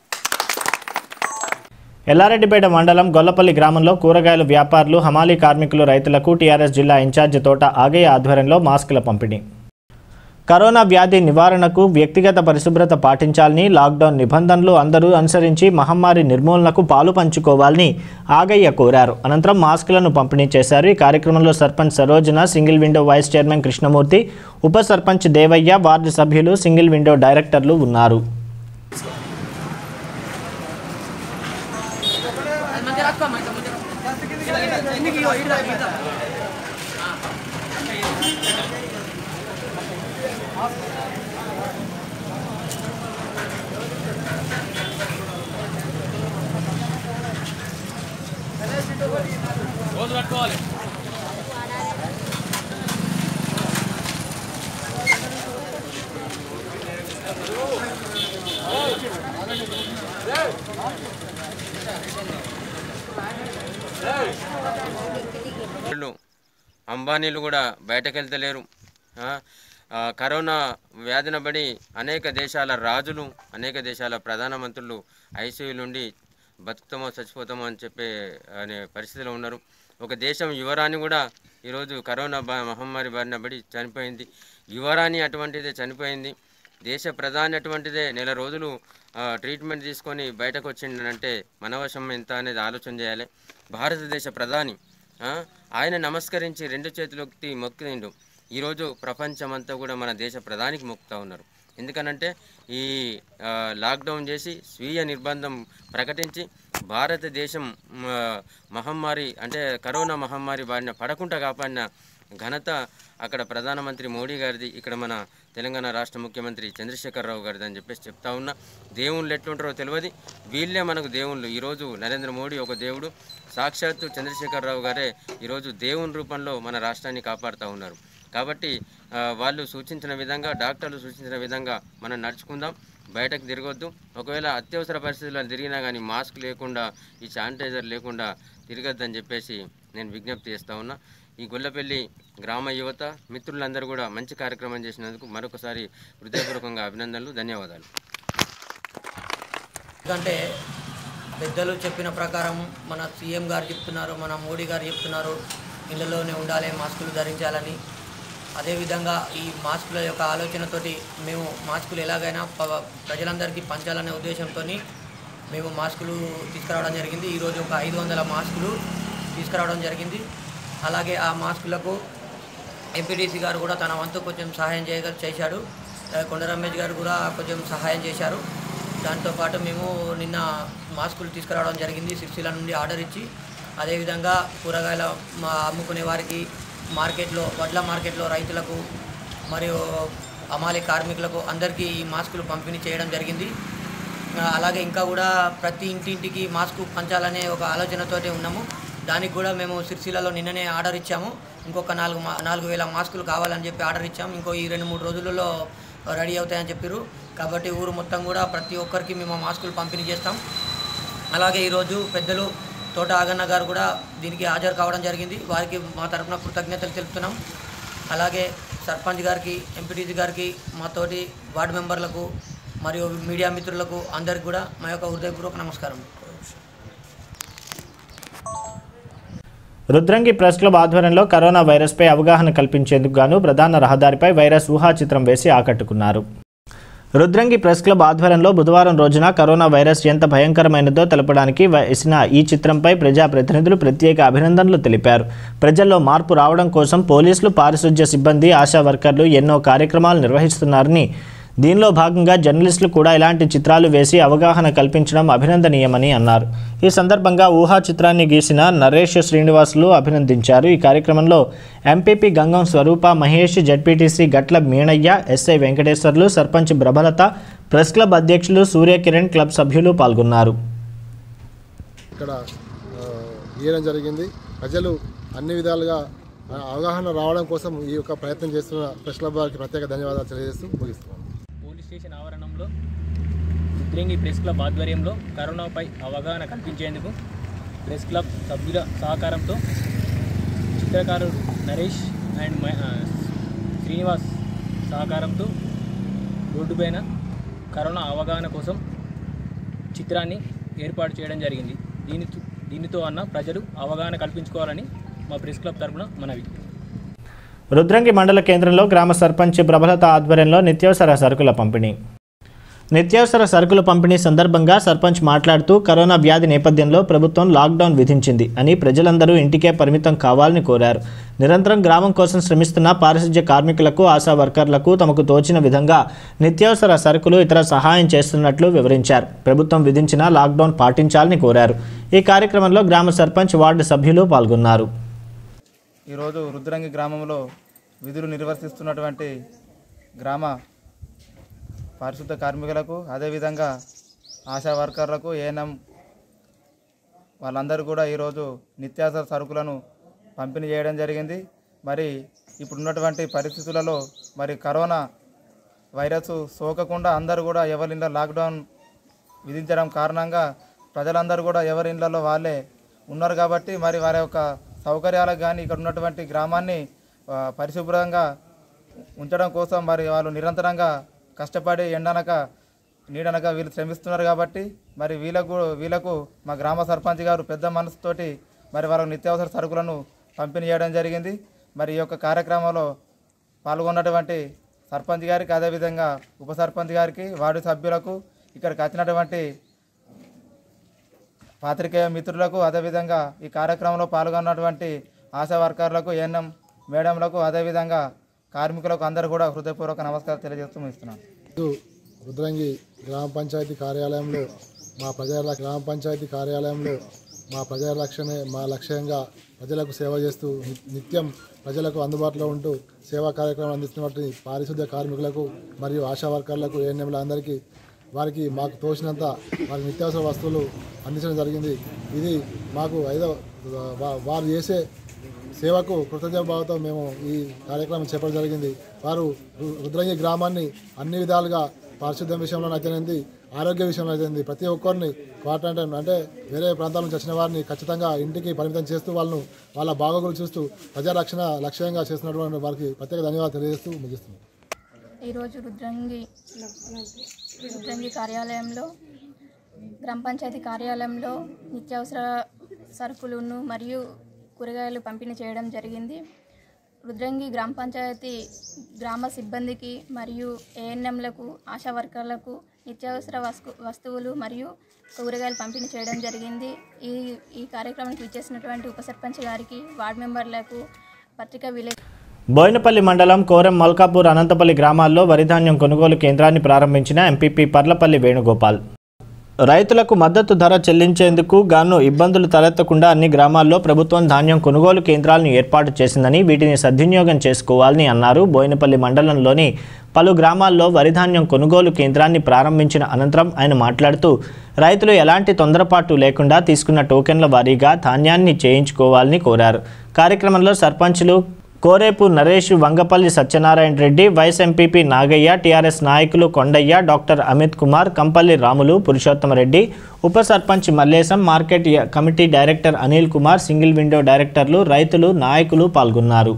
ఎల్లారెడ్డిపేట మండలం గొల్లపల్లి గ్రామంలో కూరగాయల వ్యాపారులు హమాలీ కార్మికులు రైతులకు టీఆర్ఎస్ జిల్లా ఇన్ఛార్జి తోట ఆగయ్య ఆధ్వర్యంలో మాస్కుల పంపిణీ కరోనా వ్యాధి నివారణకు వ్యక్తిగత పరిశుభ్రత పాటించాలని లాక్డౌన్ నిబంధనలు అందరూ అనుసరించి మహమ్మారి నిర్మూలనకు పాలు పంచుకోవాలని ఆగయ్య కోరారు అనంతరం మాస్కులను పంపిణీ చేశారు ఈ కార్యక్రమంలో sarpanch Sarojana single window vice chairman Krishnamurthy ఉప సర్పంచ్ దేవయ్య వార్డు సభ్యులు సింగిల్ విండో డైరెక్టర్లు ఉన్నారు రోజు కట్టుకోవాలి వీళ్ళు అంబానీలు కూడా బయటకు వెళ్తలేరు ఆ, ఆ, కరోనా వ్యాధిన పడి అనేక దేశాల రాజులు అనేక దేశాల ప్రధానమంత్రులు ఐసీయూ నుండి బతుకుతామో చచ్చిపోతామో అని చెప్పే అనే పరిస్థితిలో ఉన్నారు ఒక దేశం యువరాణి కూడా ఈరోజు కరోనా బా మహమ్మారి బారిన పడి చనిపోయింది యువరాణి అటువంటిదే చనిపోయింది దేశ ప్రధాని అటువంటిదే నెల రోజులు ఆ, ట్రీట్మెంట్ తీసుకొని బయటకు వచ్చిండంటే మనవశం ఎంత అనేది ఆలోచన చేయాలి భారతదేశ ప్రధాని ఆ, ఆయన నమస్కరించి రెండు చేతులెత్తి మొక్కిండు ఈరోజు ప్రపంచమంతా కూడా మన దేశ ప్రధానికి మొక్కుతా ఉన్నారు ఎందుకనంటే ఈ ఆ, లాక్డౌన్ చేసి స్వీయ నిర్బంధం ప్రకటించి భారతదేశం మ, మహమ్మారి అంటే కరోనా మహమ్మారి బారిన పడకుండా కాపాడిన ఘనత అక్కడ ప్రధానమంత్రి మోడీ గారిది ఇక్కడ మన తెలంగాణ రాష్ట్ర ముఖ్యమంత్రి చంద్రశేఖరరావు గారిది అని చెప్పేసి చెప్తా ఉన్నా దేవుళ్ళు ఎట్లుంటారో తెలియదు వీళ్ళే మనకు దేవుళ్ళు ఈరోజు నరేంద్ర మోడీ ఒక దేవుడు సాక్షాత్తు చంద్రశేఖరరావు గారే ఈరోజు దేవుని రూపంలో మన రాష్ట్రాన్ని కాపాడుతూ ఉన్నారు కాబట్టి ఆ, వాళ్ళు సూచించిన విధంగా డాక్టర్లు సూచించిన విధంగా మనం నడుచుకుందాం బయటకు తిరగొద్దు ఒకవేళ అత్యవసర పరిస్థితుల్లో తిరిగినా కానీ మాస్క్ లేకుండా ఈ శానిటైజర్ లేకుండా తిరగద్దని చెప్పేసి నేను విజ్ఞప్తి చేస్తా ఉన్నా ఈ గొల్లపల్లి గ్రామ యువత మిత్రులందరూ కూడా మంచి కార్యక్రమం చేసినందుకు మరొకసారి హృదయపూర్వకంగా అభినందనలు ధన్యవాదాలు ఎందుకంటే పెద్దలు చెప్పిన ప్రకారం మన సీఎం గారు చెప్తున్నారు మన మోడీ గారు చెప్తున్నారు ఇళ్ళలోనే ఉండాలి మాస్కులు ధరించాలని అదేవిధంగా ఈ మాస్కుల యొక్క ఆలోచనతోటి మేము మాస్కులు ఎలాగైనా ప- ప్రజలందరికీ పంచాలనే ఉద్దేశంతో మేము మాస్కులు తీసుకురావడం జరిగింది ఈరోజు ఒక ఐదు వందల మాస్కులు తీసుకురావడం జరిగింది అలాగే ఆ మాస్కులకు ఎంపీటీసీ గారు కూడా తన వంతు కొంచెం సహాయం చేయగ చేశాడు ఆ, కొండ రమేష్ గారు కూడా కొంచెం సహాయం చేశారు దాంతోపాటు మేము నిన్న మాస్కులు తీసుకురావడం జరిగింది సిరిసిల్ల నుండి ఆర్డర్ ఇచ్చి అదేవిధంగా కూరగాయల మా అమ్ముకునే వారికి మార్కెట్లో వడ్ల మార్కెట్లో రైతులకు మరియు అమాలి కార్మికులకు అందరికీ ఈ మాస్కులు పంపిణీ చేయడం జరిగింది ఆ, అలాగే ఇంకా కూడా ప్రతి ఇంటింటికి మాస్క్ పంచాలనే ఒక ఆలోచనతోటి ఉన్నాము దానికి కూడా మేము సిరిసిల్లలో నిన్ననే ఆర్డర్ ఇచ్చాము ఇంకొక నాలుగు మా నాలుగు వేల మాస్కులు కావాలని చెప్పి ఆర్డర్ ఇచ్చాము ఇంకో ఈ రెండు మూడు రోజులలో రెడీ అవుతాయని చెప్పారు కాబట్టి ఊరు మొత్తం కూడా ప్రతి ఒక్కరికి మేము ఆ మాస్కులు పంపిణీ చేస్తాం అలాగే ఈరోజు పెద్దలు తోట ఆగన్న గారు కూడా దీనికి హాజరు కావడం జరిగింది వారికి మా తరఫున కృతజ్ఞతలు తెలుపుతున్నాం అలాగే సర్పంచ్ గారికి ఎంపీటీసీ గారికి మా తోటి వార్డు మెంబర్లకు మరియు మీడియా మిత్రులకు అందరికి కూడా మా యొక్క హృదయపూర్వక నమస్కారం రుద్రంగి ప్రెస్ క్లబ్ ఆధ్వర్యంలో కరోనా వైరస్పై అవగాహన కల్పించేందుకు గాను ప్రధాన రహదారిపై వైరస్ ఊహా చిత్రం వేసి ఆకట్టుకున్నారు రుద్రంగి ప్రెస్ క్లబ్ ఆధ్వర్యంలో బుధవారం రోజున కరోనా వైరస్ ఎంత భయంకరమైనదో తెలపడానికి వేసిన ఈ చిత్రంపై ప్రజాప్రతినిధులు ప్రత్యేక అభినందనలు తెలిపారు ప్రజల్లో మార్పు రావడం కోసం పోలీసులు పారిశుధ్య సిబ్బంది ఆశా వర్కర్లు ఎన్నో కార్యక్రమాలు నిర్వహిస్తున్నారని దీనిలో భాగంగా జర్నలిస్టులు కూడా ఇలాంటి చిత్రాలు వేసి అవగాహన కల్పించడం అభినందనీయమని అన్నారు ఈ సందర్భంగా ఊహా చిత్రాన్ని గీసిన నరేష్ శ్రీనివాసులు అభినందించారు ఈ కార్యక్రమంలో MPP Gangam Swarupa Mahesh ZPTC Gatla Meenayya SI Venkateswarlu sarpanch Prabhalatha press club అధ్యక్షులు సూర్యకిరణ్ క్లబ్ సభ్యులు పాల్గొన్నారు ఇక్కడ ఆ, గీయడం జరిగింది ప్రజలు అన్ని విధాలుగా ఆ, అవగాహన రావడం కోసం ఈ యొక్క ప్రయత్నం చేస్తున్న ప్రెస్ క్లబ్ వారికి ప్రత్యేక ధన్యవాదాలు తెలియజేస్తూ ముగిస్తున్నాం పోలీస్ స్టేషన్ ఆవరణంలో రుద్రంగి ప్రెస్ క్లబ్ ఆధ్వర్యంలో కరోనాపై అవగాహన కల్పించేందుకు ప్రెస్ క్లబ్ సభ్యుల సహకారంతో చిత్రకారుడు నరేష్ అండ్ మ- ఆ, శ్రీనివాస్ సహకారంతో రోడ్డుపైన కరోనా అవగాహన కోసం చిత్రాన్ని ఏర్పాటు చేయడం జరిగింది దీనితో దీనితో అన్న ప్రజలు అవగాహన కల్పించుకోవాలని మా ప్రెస్ క్లబ్ తరపున మనవి రుద్రంగి మండల కేంద్రంలో గ్రామ సర్పంచ్ ప్రభలత ఆధ్వర్యంలో నిత్యావసర సరుకుల పంపిణీ నిత్యావసర సరుకుల పంపిణీ సందర్భంగా సర్పంచ్ మాట్లాడుతూ కరోనా వ్యాధి నేపథ్యంలో ప్రభుత్వం లాక్డౌన్ విధించింది అని ప్రజలందరూ ఇంటికే పరిమితం కావాలని కోరారు నిరంతరం గ్రామం కోసం శ్రమిస్తున్న పారిశుధ్య కార్మికులకు ఆశా వర్కర్లకు తమకు తోచిన విధంగా నిత్యావసర సరుకులు ఇతర సహాయం చేస్తున్నట్లు వివరించారు ప్రభుత్వం విధించిన లాక్డౌన్ పాటించాలని కోరారు ఈ కార్యక్రమంలో గ్రామ సర్పంచ్ వార్డు సభ్యులు పాల్గొన్నారు ఈరోజు రుద్రంగి గ్రామంలో విధులు నిర్వర్తిస్తున్నటువంటి గ్రామ పారిశుద్ధ కార్మికులకు అదేవిధంగా ఆశా వర్కర్లకు ఏఎన్ఎం వాళ్ళందరూ కూడా ఈరోజు నిత్యావసర సరుకులను పంపిణీ చేయడం జరిగింది మరి ఇప్పుడున్నటువంటి పరిస్థితులలో మరి కరోనా వైరస్ సోకకుండా అందరూ కూడా ఎవరిళ్ళ లాక్డౌన్ విధించడం కారణంగా ప్రజలందరూ కూడా ఎవరి ఇళ్లలో వాళ్ళే ఉన్నారు కాబట్టి మరి వారి యొక్క సౌకర్యాలకు కానీ ఇక్కడ ఉన్నటువంటి గ్రామాన్ని ఆ, పరిశుభ్రంగా ఉంచడం కోసం మరి వాళ్ళు నిరంతరంగా కష్టపడి ఎండనక నీడనక వీళ్ళు శ్రమిస్తున్నారు కాబట్టి మరి వీళ్ళకు వీళ్ళకు మా గ్రామ సర్పంచ్ గారు పెద్ద మనసుతోటి మరి వాళ్ళకు నిత్యావసర సరుకులను పంపిణీ చేయడం జరిగింది మరి ఈ యొక్క కార్యక్రమంలో పాల్గొన్నటువంటి సర్పంచ్ గారికి అదేవిధంగా ఉప సర్పంచ్ గారికి వార్డు సభ్యులకు ఇక్కడికి వచ్చినటువంటి పాత్రికేయ మిత్రులకు అదేవిధంగా ఈ కార్యక్రమంలో పాల్గొన్నటువంటి ఆశా వర్కర్లకు ఏఎన్ఎం మేడంలకు అదేవిధంగా కార్మికులకు అందరూ కూడా హృదయపూర్వక నమస్కారం తెలియజేస్తూ ముగిస్తున్నాను ఈరోజు రుద్రంగి గ్రామ పంచాయతీ కార్యాలయంలో మా ప్రజల గ్రామ పంచాయతీ కార్యాలయంలో మా ప్రజల రక్షణే మా లక్ష్యంగా ప్రజలకు సేవ చేస్తూ ని- నిత్యం ప్రజలకు అందుబాటులో ఉంటూ సేవా కార్యక్రమాలు అందిస్తున్నటువంటి పారిశుద్ధ్య కార్మికులకు మరియు ఆశా వర్కర్లకు ఏఎన్ఎంల అందరికీ వారికి మాకు తోచినంత వారి నిత్యావసర వస్తువులు అందించడం జరిగింది ఇది మాకు ఐదో వా- వారు చేసే సేవకు కృతజ్ఞభావంతో మేము ఈ కార్యక్రమం చేపట్టడం జరిగింది వారు రు- రుద్రంగి గ్రామాన్ని అన్ని విధాలుగా పారిశుద్ధ్యం విషయంలో అయితేనేది ఆరోగ్య విషయంలో అయితేనేది ప్రతి ఒక్కరిని క్వారంటైన్ అంటే వేరే ప్రాంతాల నుంచి వచ్చిన వారిని ఖచ్చితంగా ఇంటికి పరిమితం చేస్తూ వాళ్ళను వాళ్ళ బాగోగులు చూస్తూ ప్రజారక్షణ లక్ష్యంగా చేస్తున్నటువంటి వారికి ప్రత్యేక ధన్యవాదాలు తెలియజేస్తూ ముగిస్తున్నాం ఈరోజు రుద్రంగి రుద్రంగి కార్యాలయంలో గ్రామ పంచాయతీ కార్యాలయంలో నిత్యావసర సరుకులను మరియు కూరగాయలు పంపిణీ చేయడం జరిగింది రుద్రంగి గ్రామ పంచాయతీ గ్రామ సిబ్బందికి మరియు ఏఎన్ఎంలకు ఆశా వర్కర్లకు నిత్యావసర వస్తు వస్తువులు మరియు కూరగాయలు పంపిణీ చేయడం జరిగింది ఈ ఈ కార్యక్రమానికి విచ్చేసినటువంటి ఉప సర్పంచ్ గారికి వార్డు మెంబర్లకు పత్రికా విలేకరు బోయినపల్లి మండలం కోరం మల్కాపూర్ అనంతపల్లి గ్రామాల్లో వరిధాన్యం కొనుగోలు కేంద్రాన్ని ప్రారంభించిన ఎంపీపీ పర్లపల్లి వేణుగోపాల్ రైతులకు మద్దతు ధర చెల్లించేందుకు గాను ఇబ్బందులు తలెత్తకుండా అన్ని గ్రామాల్లో ప్రభుత్వం ధాన్యం కొనుగోలు కేంద్రాలను ఏర్పాటు చేసిందని వీటిని సద్వినియోగం చేసుకోవాలని అన్నారు బోయినపల్లి మండలంలోని పలు గ్రామాల్లో వరిధాన్యం కొనుగోలు కేంద్రాన్ని ప్రారంభించిన అనంతరం ఆయన మాట్లాడుతూ రైతులు ఎలాంటి తొందరపాటు లేకుండా తీసుకున్న టోకెన్ల వారీగా ధాన్యాన్ని చేయించుకోవాలని కోరారు కార్యక్రమంలో సర్పంచులు Korepu Naresh Vangapalli Satyanarayana Reddy vice MPP Nagayya TRS నాయకులు కొండయ్య డాక్టర్ అమిత్ కుమార్ కంపల్లి రాములు పురుషోత్తమరెడ్డి ఉప సర్పంచ్ మల్లేశం మార్కెట్ య- committee director Anil Kumar single window డైరెక్టర్లు రైతులు నాయకులు పాల్గొన్నారు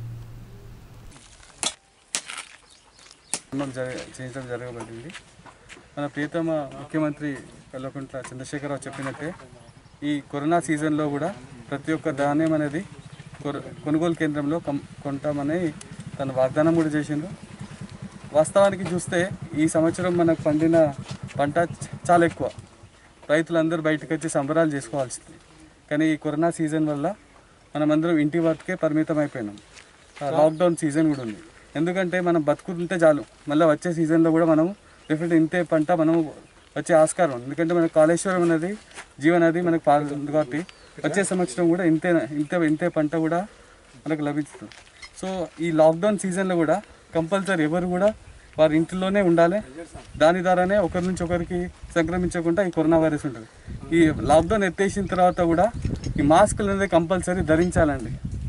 నిర్మాణం జరగ చేయించడం జరగబడింది మన ప్రియతమ ముఖ్యమంత్రి కల్వకుంట్ల చంద్రశేఖరరావు చెప్పినట్టే ఈ కరోనా సీజన్లో కూడా ప్రతి ఒక్క ధాన్యం అనేది కొర- కొనుగోలు కేంద్రంలో కం కొంటామని తన వాగ్దానం కూడా చేసిండు వాస్తవానికి చూస్తే ఈ సంవత్సరం మనకు పండిన పంట చ- చాలా ఎక్కువ రైతులందరూ బయటకు వచ్చి సంబరాలు చేసుకోవాల్సింది కానీ ఈ కరోనా సీజన్ వల్ల మనమందరం ఇంటి వరకే పరిమితం అయిపోయినాం ఆ లాక్డౌన్ సీజన్ కూడా ఉంది ఎందుకంటే మనం బతుకుంటే చాలు మళ్ళీ వచ్చే సీజన్లో కూడా మనం డెఫినెట్ ఇంతే పంట మనం వచ్చే ఆస్కారం ఉంది ఎందుకంటే మన కాళేశ్వరం అనేది జీవనది మనకు పారుతుంది కాబట్టి వచ్చే సంవత్సరం కూడా ఇంతే ఇంతే ఇంతే పంట కూడా మనకు లభిస్తుంది సో ఈ లాక్డౌన్ సీజన్లో కూడా కంపల్సరీ ఎవరు కూడా వారి ఇంటిలోనే ఉండాలి దాని ద్వారానే ఒకరి నుంచి ఒకరికి సంక్రమించకుండా ఈ కరోనా వైరస్ ఉంటుంది ఈ లాక్డౌన్ ఎత్తేసిన తర్వాత కూడా ఈ మాస్కులు అనేది కంపల్సరీ ధరించాలండి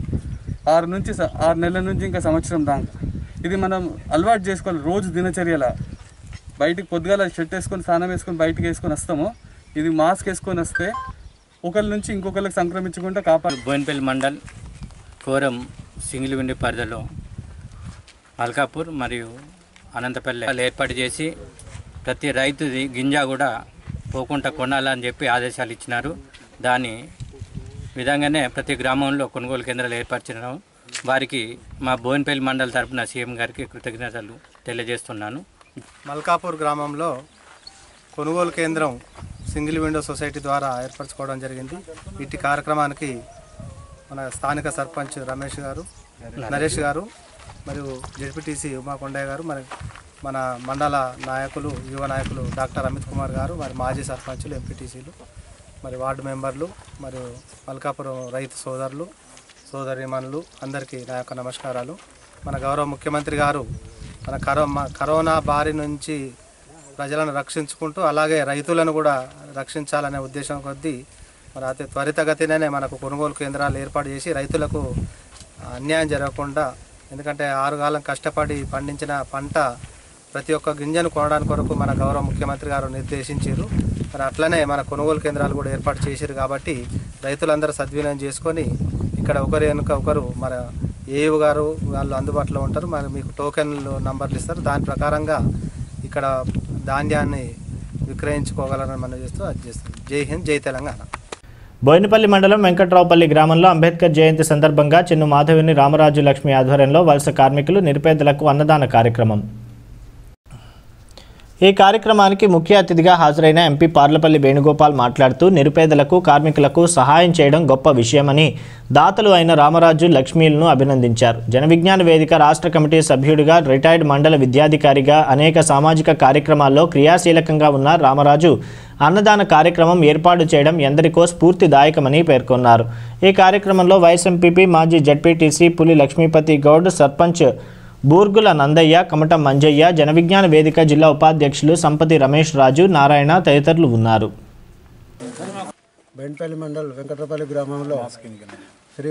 ఆరు నుంచి స- ఆరు నెలల నుంచి ఇంకా సంవత్సరం దాకా ఇది మనం అలవాటు చేసుకోవాలి రోజు దినచర్యల బయటికి పొద్దుగాల షర్ట్ వేసుకొని స్నానం వేసుకొని బయటికి వేసుకొని వస్తామో ఇది మాస్క్ వేసుకొని వస్తే ఒకరి నుంచి ఇంకొకరికి సంక్రమించకుండా కాపాడు బోయినపల్లి మండల్ కోరం సింగిల్ విండి పరిధిలో మల్కాపూర్ మరియు అనంతపల్లి వాళ్ళు ఏర్పాటు చేసి ప్రతి రైతుది గింజ కూడా పోకుండా కొనాలని చెప్పి ఆదేశాలు ఇచ్చినారు దాని విధంగానే ప్రతి గ్రామంలో కొనుగోలు కేంద్రాలు ఏర్పరచడం వారికి మా బోయినపల్లి మండల్ తరపున సీఎం గారికి కృతజ్ఞతలు తెలియజేస్తున్నాను మల్కాపూర్ గ్రామంలో కొనుగోలు కేంద్రం సింగిల్ విండో సొసైటీ ద్వారా ఏర్పరచుకోవడం జరిగింది ఇట్టి కార్యక్రమానికి మన స్థానిక సర్పంచ్ రమేష్ గారు నరేష్ గారు మరియు జడ్పీటీసీ ఉమా కొండయ్య గారు మరి మన మండల నాయకులు యువ నాయకులు డాక్టర్ అమిత్ కుమార్ గారు మరి మాజీ సర్పంచులు ఎంపీటీసీలు మరి వార్డు మెంబర్లు మరియు మల్కాపురం రైతు సోదరులు సోదరిమణులు అందరికీ నా యొక్క నమస్కారాలు మన గౌరవ ముఖ్యమంత్రి గారు మన కరో మ- కరోనా బారి నుంచి ప్రజలను రక్షించుకుంటూ అలాగే రైతులను కూడా రక్షించాలనే ఉద్దేశం కొద్దీ మరి అతి త్వరితగతినే మనకు కొనుగోలు కేంద్రాలు ఏర్పాటు చేసి రైతులకు అన్యాయం జరగకుండా ఎందుకంటే ఆరుగాలం కష్టపడి పండించిన పంట ప్రతి ఒక్క గింజను కొనడానికి కొరకు మన గౌరవ ముఖ్యమంత్రి గారు నిర్దేశించారు మరి అట్లనే మన కొనుగోలు కేంద్రాలు కూడా ఏర్పాటు చేశారు కాబట్టి రైతులందరూ సద్వినియోగం చేసుకొని ఈ ఇక్కడ ఒకరి వెనుక ఒకరు మరి ఏయు గారు వాళ్ళు అందుబాటులో ఉంటారు మరి మీకు టోకెన్లు నంబర్లు ఇస్తారు దాని ప్రకారంగా ఇక్కడ ధాన్యాన్ని విక్రయించుకోగలరని మనం చేస్తూ అది చేస్తాం జై హింద్ జై తెలంగాణ బోయినపల్లి మండలం వెంకట్రావుపల్లి గ్రామంలో అంబేద్కర్ జయంతి సందర్భంగా చిన్ను మాధవిని రామరాజు లక్ష్మి ఆధ్వర్యంలో వలస కార్మికులు నిరుపేదలకు అన్నదాన కార్యక్రమం ఈ కార్యక్రమానికి ముఖ్య అతిథిగా హాజరైన ఎంపీ పార్లపల్లి వేణుగోపాల్ మాట్లాడుతూ నిరుపేదలకు కార్మికులకు సహాయం చేయడం గొప్ప విషయమని దాతలు అయిన రామరాజు లక్ష్మీలను అభినందించారు జనవిజ్ఞాన వేదిక రాష్ట్ర కమిటీ సభ్యుడిగా రిటైర్డ్ మండల విద్యాధికారిగా అనేక సామాజిక కార్యక్రమాల్లో క్రియాశీలకంగా ఉన్న రామరాజు అన్నదాన కార్యక్రమం ఏర్పాటు చేయడం ఎందరికో స్ఫూర్తిదాయకమని పేర్కొన్నారు ఈ కార్యక్రమంలో వైస్ ఎంపీపీ మాజీ జడ్పీటీసీ పులి లక్ష్మీపతి గౌడ్ సర్పంచ్ బూర్గుల నందయ్య కమటం మంజయ్య జనవిజ్ఞాన వేదిక జిల్లా ఉపాధ్యక్షులు సంపతి రమేష్ రాజు నారాయణ తదితరులు ఉన్నారు బెండపల్లి మండల్ వెంకటపల్లి గ్రామంలో శ్రీ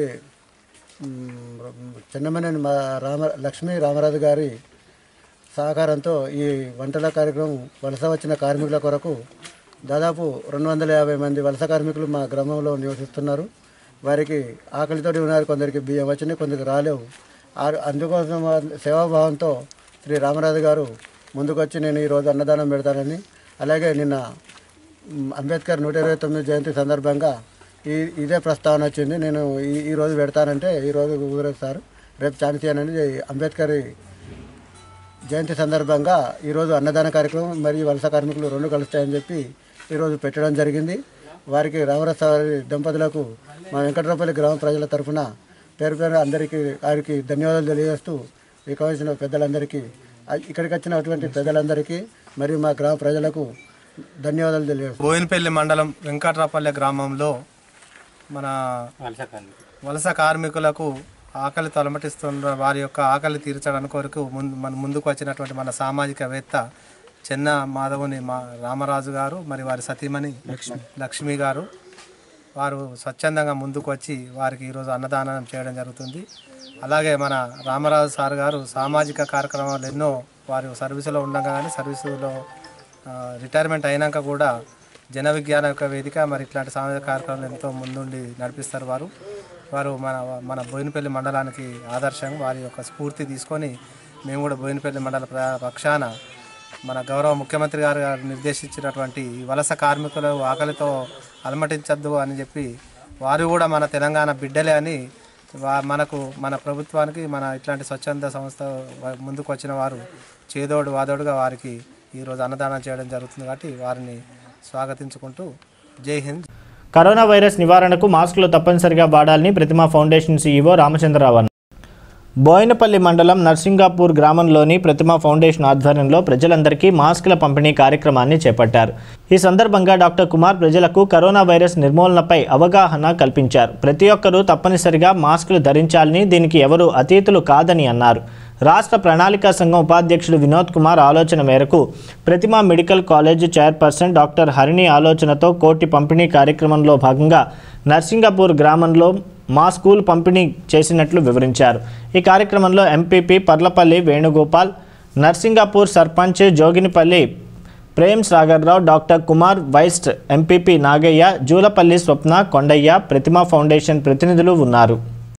చెన్నమనేని మా రామ లక్ష్మీ రామరాజు గారి సహకారంతో ఈ వంటల కార్యక్రమం వలస వచ్చిన కార్మికుల కొరకు దాదాపు రెండు వందల యాభై మంది వలస కార్మికులు మా గ్రామంలో నివసిస్తున్నారు వారికి ఆకలితోటి ఉన్నారు కొందరికి బియ్యం వచ్చినాయి కొందరికి రాలేవు ఆ- అందుకోసం వా- సేవాభావంతో శ్రీ రామరాజు గారు ముందుకొచ్చి నేను ఈరోజు అన్నదానం పెడతానని అలాగే నిన్న మ్, అంబేద్కర్ నూట ఇరవై తొమ్మిది జయంతి సందర్భంగా ఈ ఇదే ప్రస్తావన వచ్చింది నేను ఈ ఈ రోజు పెడతానంటే ఈ రోజు కుదరదు సార్ రేపు ఛాన్స్ ఇవ్వనని అంబేద్కర్ జయంతి సందర్భంగా ఈరోజు అన్నదాన కార్యక్రమం మరియు వలస కార్మికులు రెండు కలుస్తాయని చెప్పి ఈరోజు పెట్టడం జరిగింది వారికి రామరాజు వారి దంపతులకు మా వెంకటరాపల్లి గ్రామ ప్రజల తరఫున పేరు పేరు అందరికీ వారికి ధన్యవాదాలు తెలియజేస్తూ ఇక వచ్చిన పెద్దలందరికీ ఆ, ఇక్కడికి వచ్చినటువంటి పెద్దలందరికీ మరియు మా గ్రామ ప్రజలకు ధన్యవాదాలు తెలియజేస్తాను బోయినపల్లి మండలం వెంకట్రాపల్లె గ్రామంలో మన వలస కార్మికులకు ఆకలి తొలమటిస్తున్న వారి యొక్క ఆకలి తీర్చడానికి కొరకు ముందు మన ముందుకు వచ్చినటువంటి మన సామాజికవేత్త చెన్న మాధవుని మా రామరాజు గారు మరి వారి సతీమణి లక్ష్మి లక్ష్మి గారు వారు స్వచ్ఛందంగా ముందుకు వచ్చి వారికి ఈరోజు అన్నదానం చేయడం జరుగుతుంది అలాగే మన రామరాజు సార్ గారు సామాజిక కార్యక్రమాలు ఎన్నో వారు సర్వీసులో ఉండగా కానీ సర్వీసులో ఆ, రిటైర్మెంట్ అయినాక కూడా జన విజ్ఞాన యొక్క వేదిక మరి ఇట్లాంటి సామాజిక కార్యక్రమాలు ఎంతో ముందుండి నడిపిస్తారు వారు వారు మన మన బోయినపల్లి మండలానికి ఆదర్శం వారి యొక్క స్ఫూర్తి తీసుకొని మేము కూడా బోయినపల్లి మండల ప్ర- పక్షాన మన గౌరవ ముఖ్యమంత్రి గారు గారు నిర్దేశించినటువంటి ఈ వలస కార్మికులు ఆకలితో అలమటించద్దు అని చెప్పి వారు కూడా మన తెలంగాణ బిడ్డలే అని వా మనకు మన ప్రభుత్వానికి మన ఇట్లాంటి స్వచ్ఛంద సంస్థ వ- ముందుకు వచ్చిన వారు చేదోడు వాదోడుగా వారికి ఈరోజు అన్నదానం చేయడం జరుగుతుంది కాబట్టి వారిని స్వాగతించుకుంటూ జై హింద్ కరోనా వైరస్ నివారణకు మాస్కులు తప్పనిసరిగా వాడాలని ప్రతిమా ఫౌండేషన్ సీఈఓ రామచంద్రరావు అన్నారు బోయినపల్లి మండలం నర్సింగాపూర్ గ్రామంలోని ప్రతిమా ఫౌండేషన్ ఆధ్వర్యంలో ప్రజలందరికీ మాస్కుల పంపిణీ కార్యక్రమాన్ని చేపట్టారు ఈ సందర్భంగా డాక్టర్ కుమార్ ప్రజలకు కరోనా వైరస్ నిర్మూలనపై అవగాహన కల్పించారు ప్రతి ఒక్కరూ తప్పనిసరిగా మాస్కులు ధరించాలని దీనికి ఎవరు అతీతులు కాదని అన్నారు రాష్ట్ర ప్రణాళికా సంఘం ఉపాధ్యక్షుడు వినోద్ కుమార్ ఆలోచన మేరకు Pratima medical college chairperson doctor Harini ఆలోచనతో కోటి పంపిణీ కార్యక్రమంలో భాగంగా నర్సింగాపూర్ గ్రామంలో మా స్కూల్ పంపిణీ చేసినట్లు వివరించారు ఈ కార్యక్రమంలో MPP Parlapalli Venugopal Narsingapur sarpanch Joginipalli Prem Sagarrao doctor Kumar vice MPP Nagayya Julapalli Swapna Kondayya Pratima foundation ప్రతినిధులు ఉన్నారు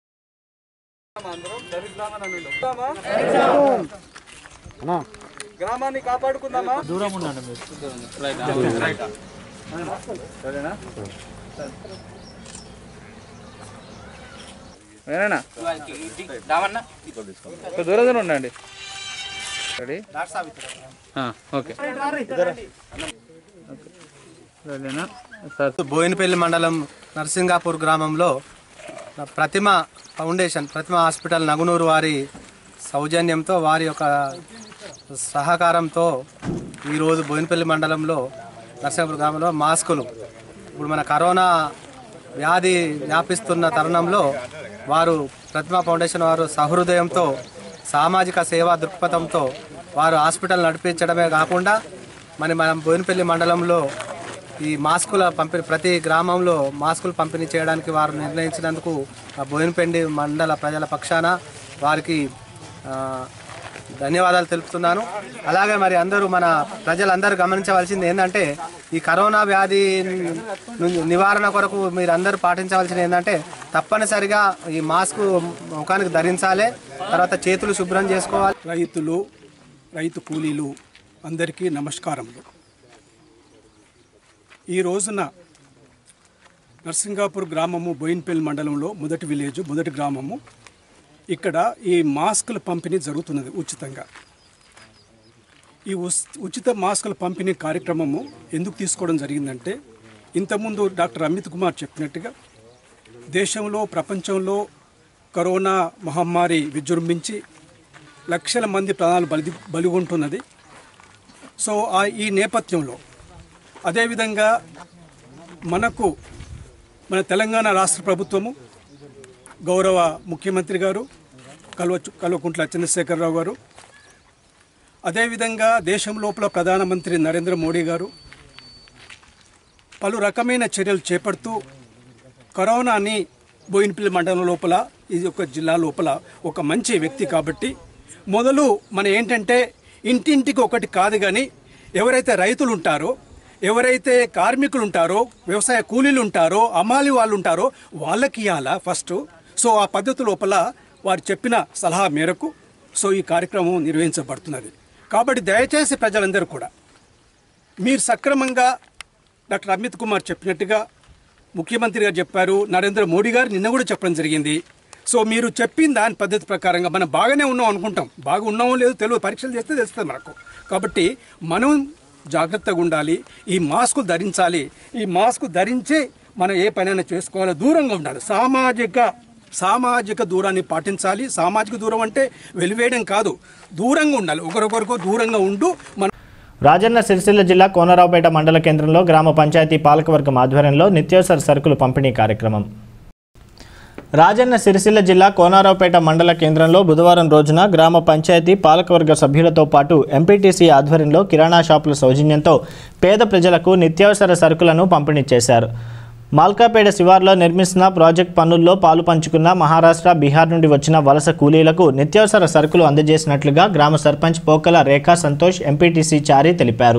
గ్రామాన్ని కాపాడుకుందామా దూరం ఉండండి మీరు రైట్. సరేనా వేరేనా దూరం దూరం ఉండండి రెడీ ఓకే రెడీనా బోయినపల్లి మండలం నర్సింగాపూర్ గ్రామంలో ప్రతిమ ఫౌండేషన్ ప్రతిమ హాస్పిటల్ నగునూరు వారి సౌజన్యంతో వారి యొక్క సహకారంతో ఈరోజు బోయినపల్లి మండలంలో నర్సింగాపూర్ గ్రామంలో మాస్కులు ఇప్పుడు మన కరోనా వ్యాధి వ్యాపిస్తున్న తరుణంలో వారు ప్రతిమ ఫౌండేషన్ వారు సహృదయంతో సామాజిక సేవా దృక్పథంతో వారు హాస్పిటల్ నడిపించడమే కాకుండా మరి మనం బోయినపల్లి మండలంలో ఈ మాస్కుల పంపిణీ ప్రతి గ్రామంలో మాస్కులు పంపిణీ చేయడానికి వారు నిర్ణయించినందుకు ఆ బోయినపల్లి మండల ప్రజల పక్షాన వారికి ఆ, ధన్యవాదాలు తెలుపుతున్నాను అలాగే మరి అందరూ మన ప్రజలందరూ గమనించవలసింది ఏంటంటే ఈ కరోనా వ్యాధి ను- నివారణ కొరకు మీరు అందరూ పాటించవలసింది ఏంటంటే తప్పనిసరిగా ఈ మాస్క్ ముఖానికి ధరించాలి తర్వాత చేతులు శుభ్రం చేసుకోవాలి రైతులు రైతు కూలీలు అందరికీ నమస్కారములు ఈ రోజున నర్సింగాపూర్ గ్రామము బోయిన్పల్లి మండలంలో మొదటి విలేజ్ మొదటి గ్రామము ఇక్కడ ఈ మాస్కుల పంపిణీ జరుగుతున్నది ఉచితంగా ఈ ఉస్- ఉచిత మాస్కుల పంపిణీ కార్యక్రమము ఎందుకు తీసుకోవడం జరిగిందంటే ఇంతకుముందు డాక్టర్ అమిత్ కుమార్ చెప్పినట్టుగా దేశంలో ప్రపంచంలో కరోనా మహమ్మారి విజృంభించి లక్షల మంది ప్రాణాలు బలి బలి ఉంటున్నది సో ఆ ఈ నేపథ్యంలో అదేవిధంగా మనకు మన తెలంగాణ రాష్ట్ర ప్రభుత్వము గౌరవ ముఖ్యమంత్రి గారు కల్వ కల్వకుంట్ల చంద్రశేఖరరావు గారు అదేవిధంగా దేశం లోపల ప్రధానమంత్రి నరేంద్ర మోడీ గారు పలు రకమైన చర్యలు చేపడుతూ కరోనాని బోయినపల్లి మండలం లోపల ఇది ఒక జిల్లా లోపల ఒక మంచి వ్యక్తి కాబట్టి మొదలు మన ఏంటంటే ఇంటింటికి ఒకటి కాదు కానీ ఎవరైతే రైతులు ఉంటారో ఎవరైతే కార్మికులు ఉంటారో వ్యవసాయ కూలీలు ఉంటారో అమాలి వాళ్ళు ఉంటారో వాళ్ళకి ఇవ్వాలా ఫస్ట్ సో ఆ పద్ధతి లోపల వారు చెప్పిన సలహా మేరకు సో ఈ కార్యక్రమం నిర్వహించబడుతున్నది కాబట్టి దయచేసి ప్రజలందరూ కూడా మీరు సక్రమంగా డాక్టర్ అమిత్ కుమార్ చెప్పినట్టుగా ముఖ్యమంత్రి గారు చెప్పారు నరేంద్ర మోడీ గారు నిన్న కూడా చెప్పడం జరిగింది సో మీరు చెప్పిన దాని పద్ధతి ప్రకారంగా మనం బాగానే ఉన్నాం అనుకుంటాం బాగా ఉన్నామో లేదో తెలియదు పరీక్షలు చేస్తే తెలుస్తుంది మనకు కాబట్టి మనం జాగ్రత్తగా ఉండాలి ఈ మాస్క్ ధరించాలి ఈ మాస్క్ ధరించి మనం ఏ పనైనా చేసుకోవాలి దూరంగా ఉండాలి సామాజిక సామాజిక దూరాన్ని పాటించాలి సామాజిక దూరం అంటే వెలివేయడం కాదు దూరంగా ఉండాలి ఒకరొకరికి దూరంగా ఉంటూ మన రాజన్న సిరిసిల్ల జిల్లా కోనరావుపేట మండల కేంద్రంలో గ్రామ పంచాయతీ పాలకవర్గం ఆధ్వర్యంలో నిత్యావసర సరుకులు పంపిణీ కార్యక్రమం రాజన్న సిరిసిల్ల జిల్లా కోనారావుపేట మండల కేంద్రంలో బుధవారం రోజున గ్రామ పంచాయతీ పాలకవర్గ సభ్యులతో పాటు ఎంపీటీసీ ఆధ్వర్యంలో కిరాణా షాపుల సౌజన్యంతో పేద ప్రజలకు నిత్యావసర సరుకులను పంపిణీ చేశారు మాల్కాపేట శివార్లో నిర్మిస్తున్న ప్రాజెక్ట్ పనుల్లో పాలు పంచుకున్న మహారాష్ట్ర బీహార్ నుండి వచ్చిన వలస కూలీలకు నిత్యావసర సరుకులు అందజేసినట్లుగా గ్రామ సర్పంచ్ పోకల రేఖా సంతోష్ ఎంపీటీసీ చారి తెలిపారు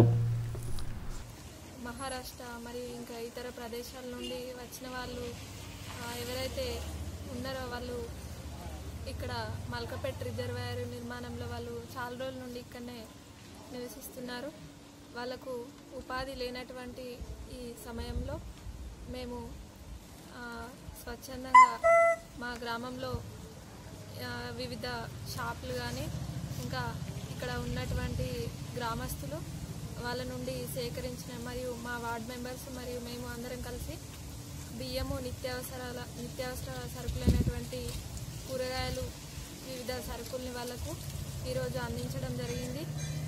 మహారాష్ట్ర మరియు ఇంకా ఇతర ప్రదేశాల నుండి వచ్చిన వాళ్ళు ఆ, ఎవరైతే ఉన్నారో వాళ్ళు ఇక్కడ మల్కపేట్ రిజర్వాయర్ నిర్మాణంలో వాళ్ళు చాలా రోజుల నుండి ఇక్కడనే నివసిస్తున్నారు వాళ్ళకు ఉపాధి లేనటువంటి ఈ సమయంలో మేము ఆ, స్వచ్ఛందంగా మా గ్రామంలో ఆ, వివిధ షాపులు కానీ ఇంకా ఇక్కడ ఉన్నటువంటి గ్రామస్తులు వాళ్ళ నుండి సేకరించిన మరియు మా వార్డ్ మెంబర్స్ మరియు మేము అందరం కలిసి బియ్యము నిత్యావసరాల నిత్యావసర సరుకులైనటువంటి కూరగాయలు వివిధ సరుకుల్ని వాళ్ళకు ఈరోజు అందించడం జరిగింది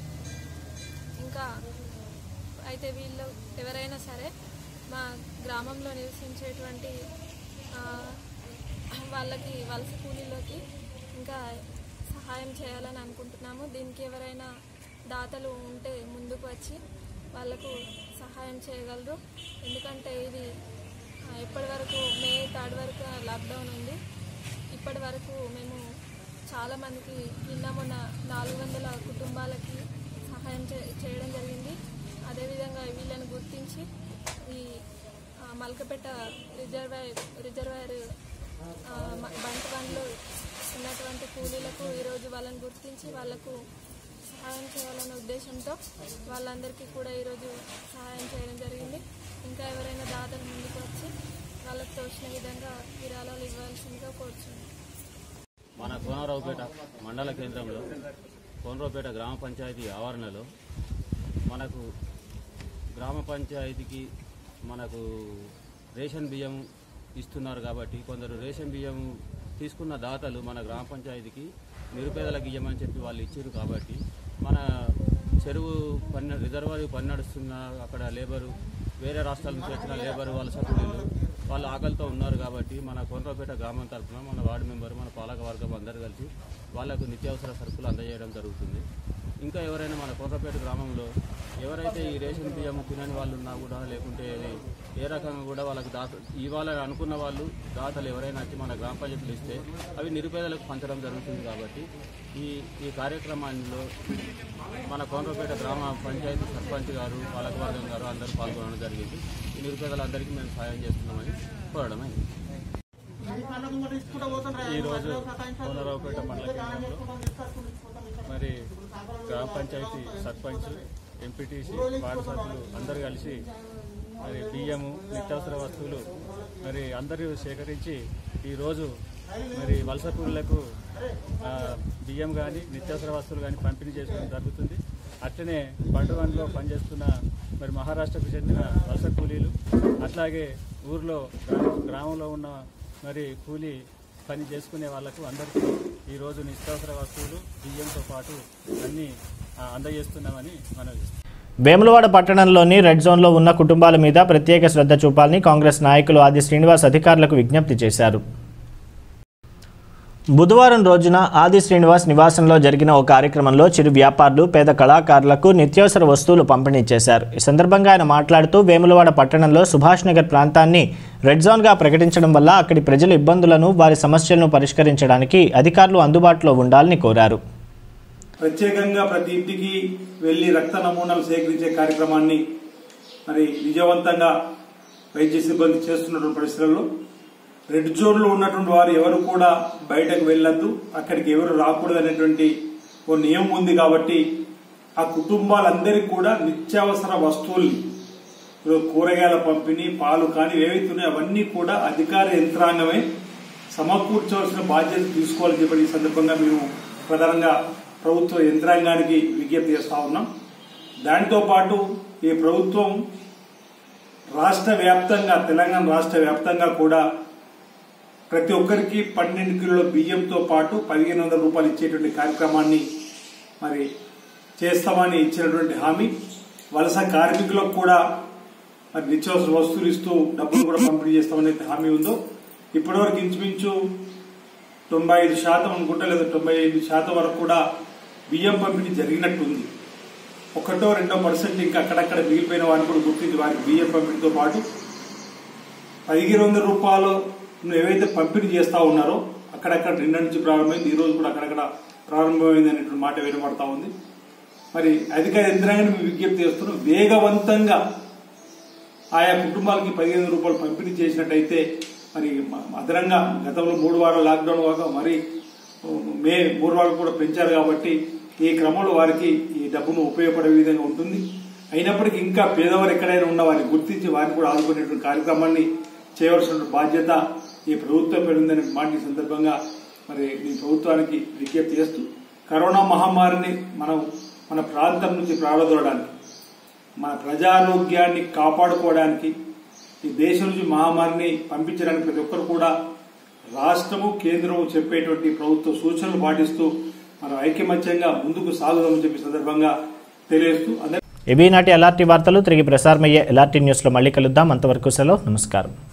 ఇంకా అయితే వీళ్ళు ఎవరైనా సరే మా గ్రామంలో నివసించేటువంటి ఆ, వాళ్ళకి వలస కూలీలోకి ఇంకా సహాయం చేయాలని అనుకుంటున్నాము దీనికి ఎవరైనా దాతలు ఉంటే ముందుకు వచ్చి వాళ్ళకు సహాయం చేయగలరు ఎందుకంటే ఇది ఆ, ఇప్పటి వరకు మే థర్డ్ వరకు లాక్డౌన్ ఉంది ఇప్పటి వరకు మేము చాలామందికి నిన్న మొన్న నాలుగు వందల కుటుంబాలకి సహాయం చే చేయడం జరిగింది అదేవిధంగా వీళ్ళని గుర్తించి ఈ ఆ, మల్కపేట రిజర్వాయర్ రిజర్వాయర్ ఆ, మ- బంట బండ్లు ఉన్నటువంటి కూలీలకు ఈరోజు వాళ్ళని గుర్తించి వాళ్ళకు సహాయం చేయాలనే ఉద్దేశంతో వాళ్ళందరికీ కూడా ఈరోజు సహాయం చేయడం జరిగింది ఇంకా ఎవరైనా దాతలు ముందుకు వచ్చి వాళ్ళకు తోచిన విధంగా విరాళాలు ఇవ్వాల్సిందిగా కోరుచున్నాను మన కోనరావుపేట మండల కేంద్రంలో కోనరావుపేట గ్రామ పంచాయతీ ఆవరణలో మనకు గ్రామ పంచాయతీకి మనకు రేషన్ బియ్యం ఇస్తున్నారు కాబట్టి కొందరు రేషన్ బియ్యం తీసుకున్న దాతలు మన గ్రామ పంచాయతీకి నిరుపేదలకు ఇయ్యమని చెప్పి వాళ్ళు ఇచ్చారు కాబట్టి మన చెరువు పని రిజర్వాయర్ పని నడుస్తున్న అక్కడ లేబరు వేరే రాష్ట్రాల నుంచి వచ్చిన లేబర్ వాళ్ళ సభ్యులు వాళ్ళు ఆకలితో ఉన్నారు కాబట్టి మన కొండ్రపేట గ్రామం తరఫున మన వార్డు మెంబర్ మన పాలక వర్గం అందరూ కలిసి వాళ్ళకు నిత్యావసర సరుకులు అందజేయడం జరుగుతుంది ఇంకా ఎవరైనా మన కోటపేట గ్రామంలో ఎవరైతే ఈ రేషన్ బియ్యం తినని వాళ్ళు ఉన్నా కూడా లేకుంటే ఇది ఏ రకంగా కూడా వాళ్ళకి దాత ఇవాళ అనుకున్న వాళ్ళు దాతలు ఎవరైనా వచ్చి మన గ్రామ పంచాయతీలు ఇస్తే అవి నిరుపేదలకు పంచడం జరుగుతుంది కాబట్టి ఈ ఈ కార్యక్రమాల్లో మన కోనరపేట గ్రామ పంచాయతీ సర్పంచ్ గారు పాలకవర్గం గారు అందరూ పాల్గొనడం జరిగింది ఈ నిరుపేదలందరికీ మేము సాయం చేస్తున్నామని కోరడం అయింది ఈరోజు కోనరావుపేట మండల కేంద్రంలో మరి గ్రామ పంచాయతీ సర్పంచ్ ఎంపీటీసీ వార్డు సభ్యులు అందరూ కలిసి మరి బియ్యము నిత్యావసర వస్తువులు మరి అందరూ సేకరించి ఈరోజు మరి వలస కూలీలకు ఆ, బియ్యం కానీ నిత్యావసర వస్తువులు కానీ పంపిణీ చేయడం జరుగుతుంది అట్లనే పండుగలో పనిచేస్తున్న మరి మహారాష్ట్రకు చెందిన వలస కూలీలు అట్లాగే ఊర్లో గ్రామ గ్రామంలో ఉన్న మరి కూలీ పని చేసుకునే వాళ్ళకు అందరికీ ఈరోజు నిత్యావసర వస్తువులు బియ్యంతో పాటు అన్నీ ఆ, అందజేస్తున్నామని మనం వేములవాడ పట్టణంలోని రెడ్ జోన్లో ఉన్న కుటుంబాల మీద ప్రత్యేక శ్రద్ధ చూపాలని కాంగ్రెస్ నాయకులు ఆది శ్రీనివాస్ అధికారులకు విజ్ఞప్తి చేశారు బుధవారం రోజున ఆది శ్రీనివాస్ నివాసంలో జరిగిన ఓ కార్యక్రమంలో చిరు వ్యాపారులు పేద కళాకారులకు నిత్యావసర వస్తువులు పంపిణీ చేశారు ఈ సందర్భంగా ఆయన మాట్లాడుతూ వేములవాడ పట్టణంలో సుభాష్ నగర్ ప్రాంతాన్ని రెడ్ జోన్గా ప్రకటించడం వల్ల అక్కడి ప్రజల ఇబ్బందులను వారి సమస్యలను పరిష్కరించడానికి అధికారులు అందుబాటులో ఉండాలని కోరారు ప్రత్యేకంగా ప్రతి ఇంటికి వెళ్లి రక్త నమూనాలు సేకరించే కార్యక్రమాన్ని మరి విజయవంతంగా వైద్య సిబ్బంది చేస్తున్నటువంటి పరిస్థితుల్లో రెడ్ జోన్లో ఉన్నటువంటి వారు ఎవరు కూడా బయటకు వెళ్ళొద్దు అక్కడికి ఎవరు రాకూడదు అనేటువంటి ఓ నియమం ఉంది కాబట్టి ఆ కుటుంబాలందరికీ కూడా నిత్యావసర వస్తువుల్ని ఇప్పుడు కూరగాయల పంపిణీ పాలు కానీ ఏవైతే ఉన్నాయో అవన్నీ కూడా అధికార యంత్రాంగమే సమకూర్చవలసిన బాధ్యత తీసుకోవాలని చెప్పి ఈ సందర్భంగా మేము ప్రధానంగా ప్రభుత్వ యంత్రాంగానికి విజ్ఞప్తి చేస్తా ఉన్నాం దానితో పాటు ఈ ప్రభుత్వం రాష్ట్ర వ్యాప్తంగా తెలంగాణ రాష్ట్ర వ్యాప్తంగా కూడా ప్రతి ఒక్కరికి పన్నెండు కిలోల బియ్యంతో పాటు పదిహేను వందల రూపాయలు ఇచ్చేటువంటి కార్యక్రమాన్ని మరి చేస్తామని ఇచ్చినటువంటి హామీ వలస కార్మికులకు కూడా మరి నిత్యావసర వస్తువులు ఇస్తూ డబ్బులు కూడా పంపిణీ చేస్తామని అయితే హామీ ఉందో ఇప్పటివరకు ఇంచుమించు తొంభై ఐదు శాతం అనుకుంటా లేదా తొంభై ఐదు శాతం వరకు కూడా బియ్యం పంపిణీ జరిగినట్టుంది ఒకటో రెండో పర్సెంట్ ఇంకా అక్కడక్కడ మిగిలిపోయిన వారిని కూడా గుర్తించి వారికి బియ్యం పంపిణీతో పాటు పదిహేను వందల రూపాయలు ఏవైతే పంపిణీ చేస్తా ఉన్నారో అక్కడక్కడ నిన్న నుంచి ప్రారంభమైంది ఈ రోజు కూడా అక్కడక్కడ ప్రారంభమైంది అనేటువంటి మాట వినబడతా ఉంది మరి అధికార యంత్రాంగాన్ని మేము విజ్ఞప్తి చేస్తున్నాం వేగవంతంగా ఆయా కుటుంబాలకి పదిహేను వందల రూపాయలు పంపిణీ చేసినట్టయితే మరి మ- అదనంగా గతంలో మూడు వారాల లాక్డౌన్ కాగా మరి మే మూడు వారాలు కూడా పెంచారు కాబట్టి ఈ క్రమంలో వారికి ఈ డబ్బును ఉపయోగపడే విధంగా ఉంటుంది అయినప్పటికీ ఇంకా పేదవారు ఎక్కడైనా ఉన్న వారిని గుర్తించి వారిని కూడా ఆదుకునేటువంటి కార్యక్రమాన్ని చేయవలసిన బాధ్యత ఈ ప్రభుత్వం పెరిగిందనే మాట ఈ సందర్భంగా మరి మీ ప్రభుత్వానికి విజ్ఞప్తి చేస్తూ కరోనా మహమ్మారిని మనం మన ప్రాంతం నుంచి ప్రారంభించడానికి మన ప్రజారోగ్యాన్ని కాపాడుకోవడానికి ఈ దేశం నుంచి మహమ్మారిని పంపించడానికి ప్రతి ఒక్కరు కూడా రాష్ట్రము కేంద్రము చెప్పేటువంటి ప్రభుత్వ సూచనలు పాటిస్తూ మనం ఐకమత్యంగా ముందుకు సాగుదామని చెప్పి సందర్భంగా తెలియజేస్తూ అందరికీ ఇవి నాటి ఎల్ఆర్టీ వార్తలు తిరిగి ప్రసారమయ్యే ఎల్ఆర్టీ న్యూస్లో మళ్ళీ కలుద్దాం అంతవరకు సెలవు నమస్కారం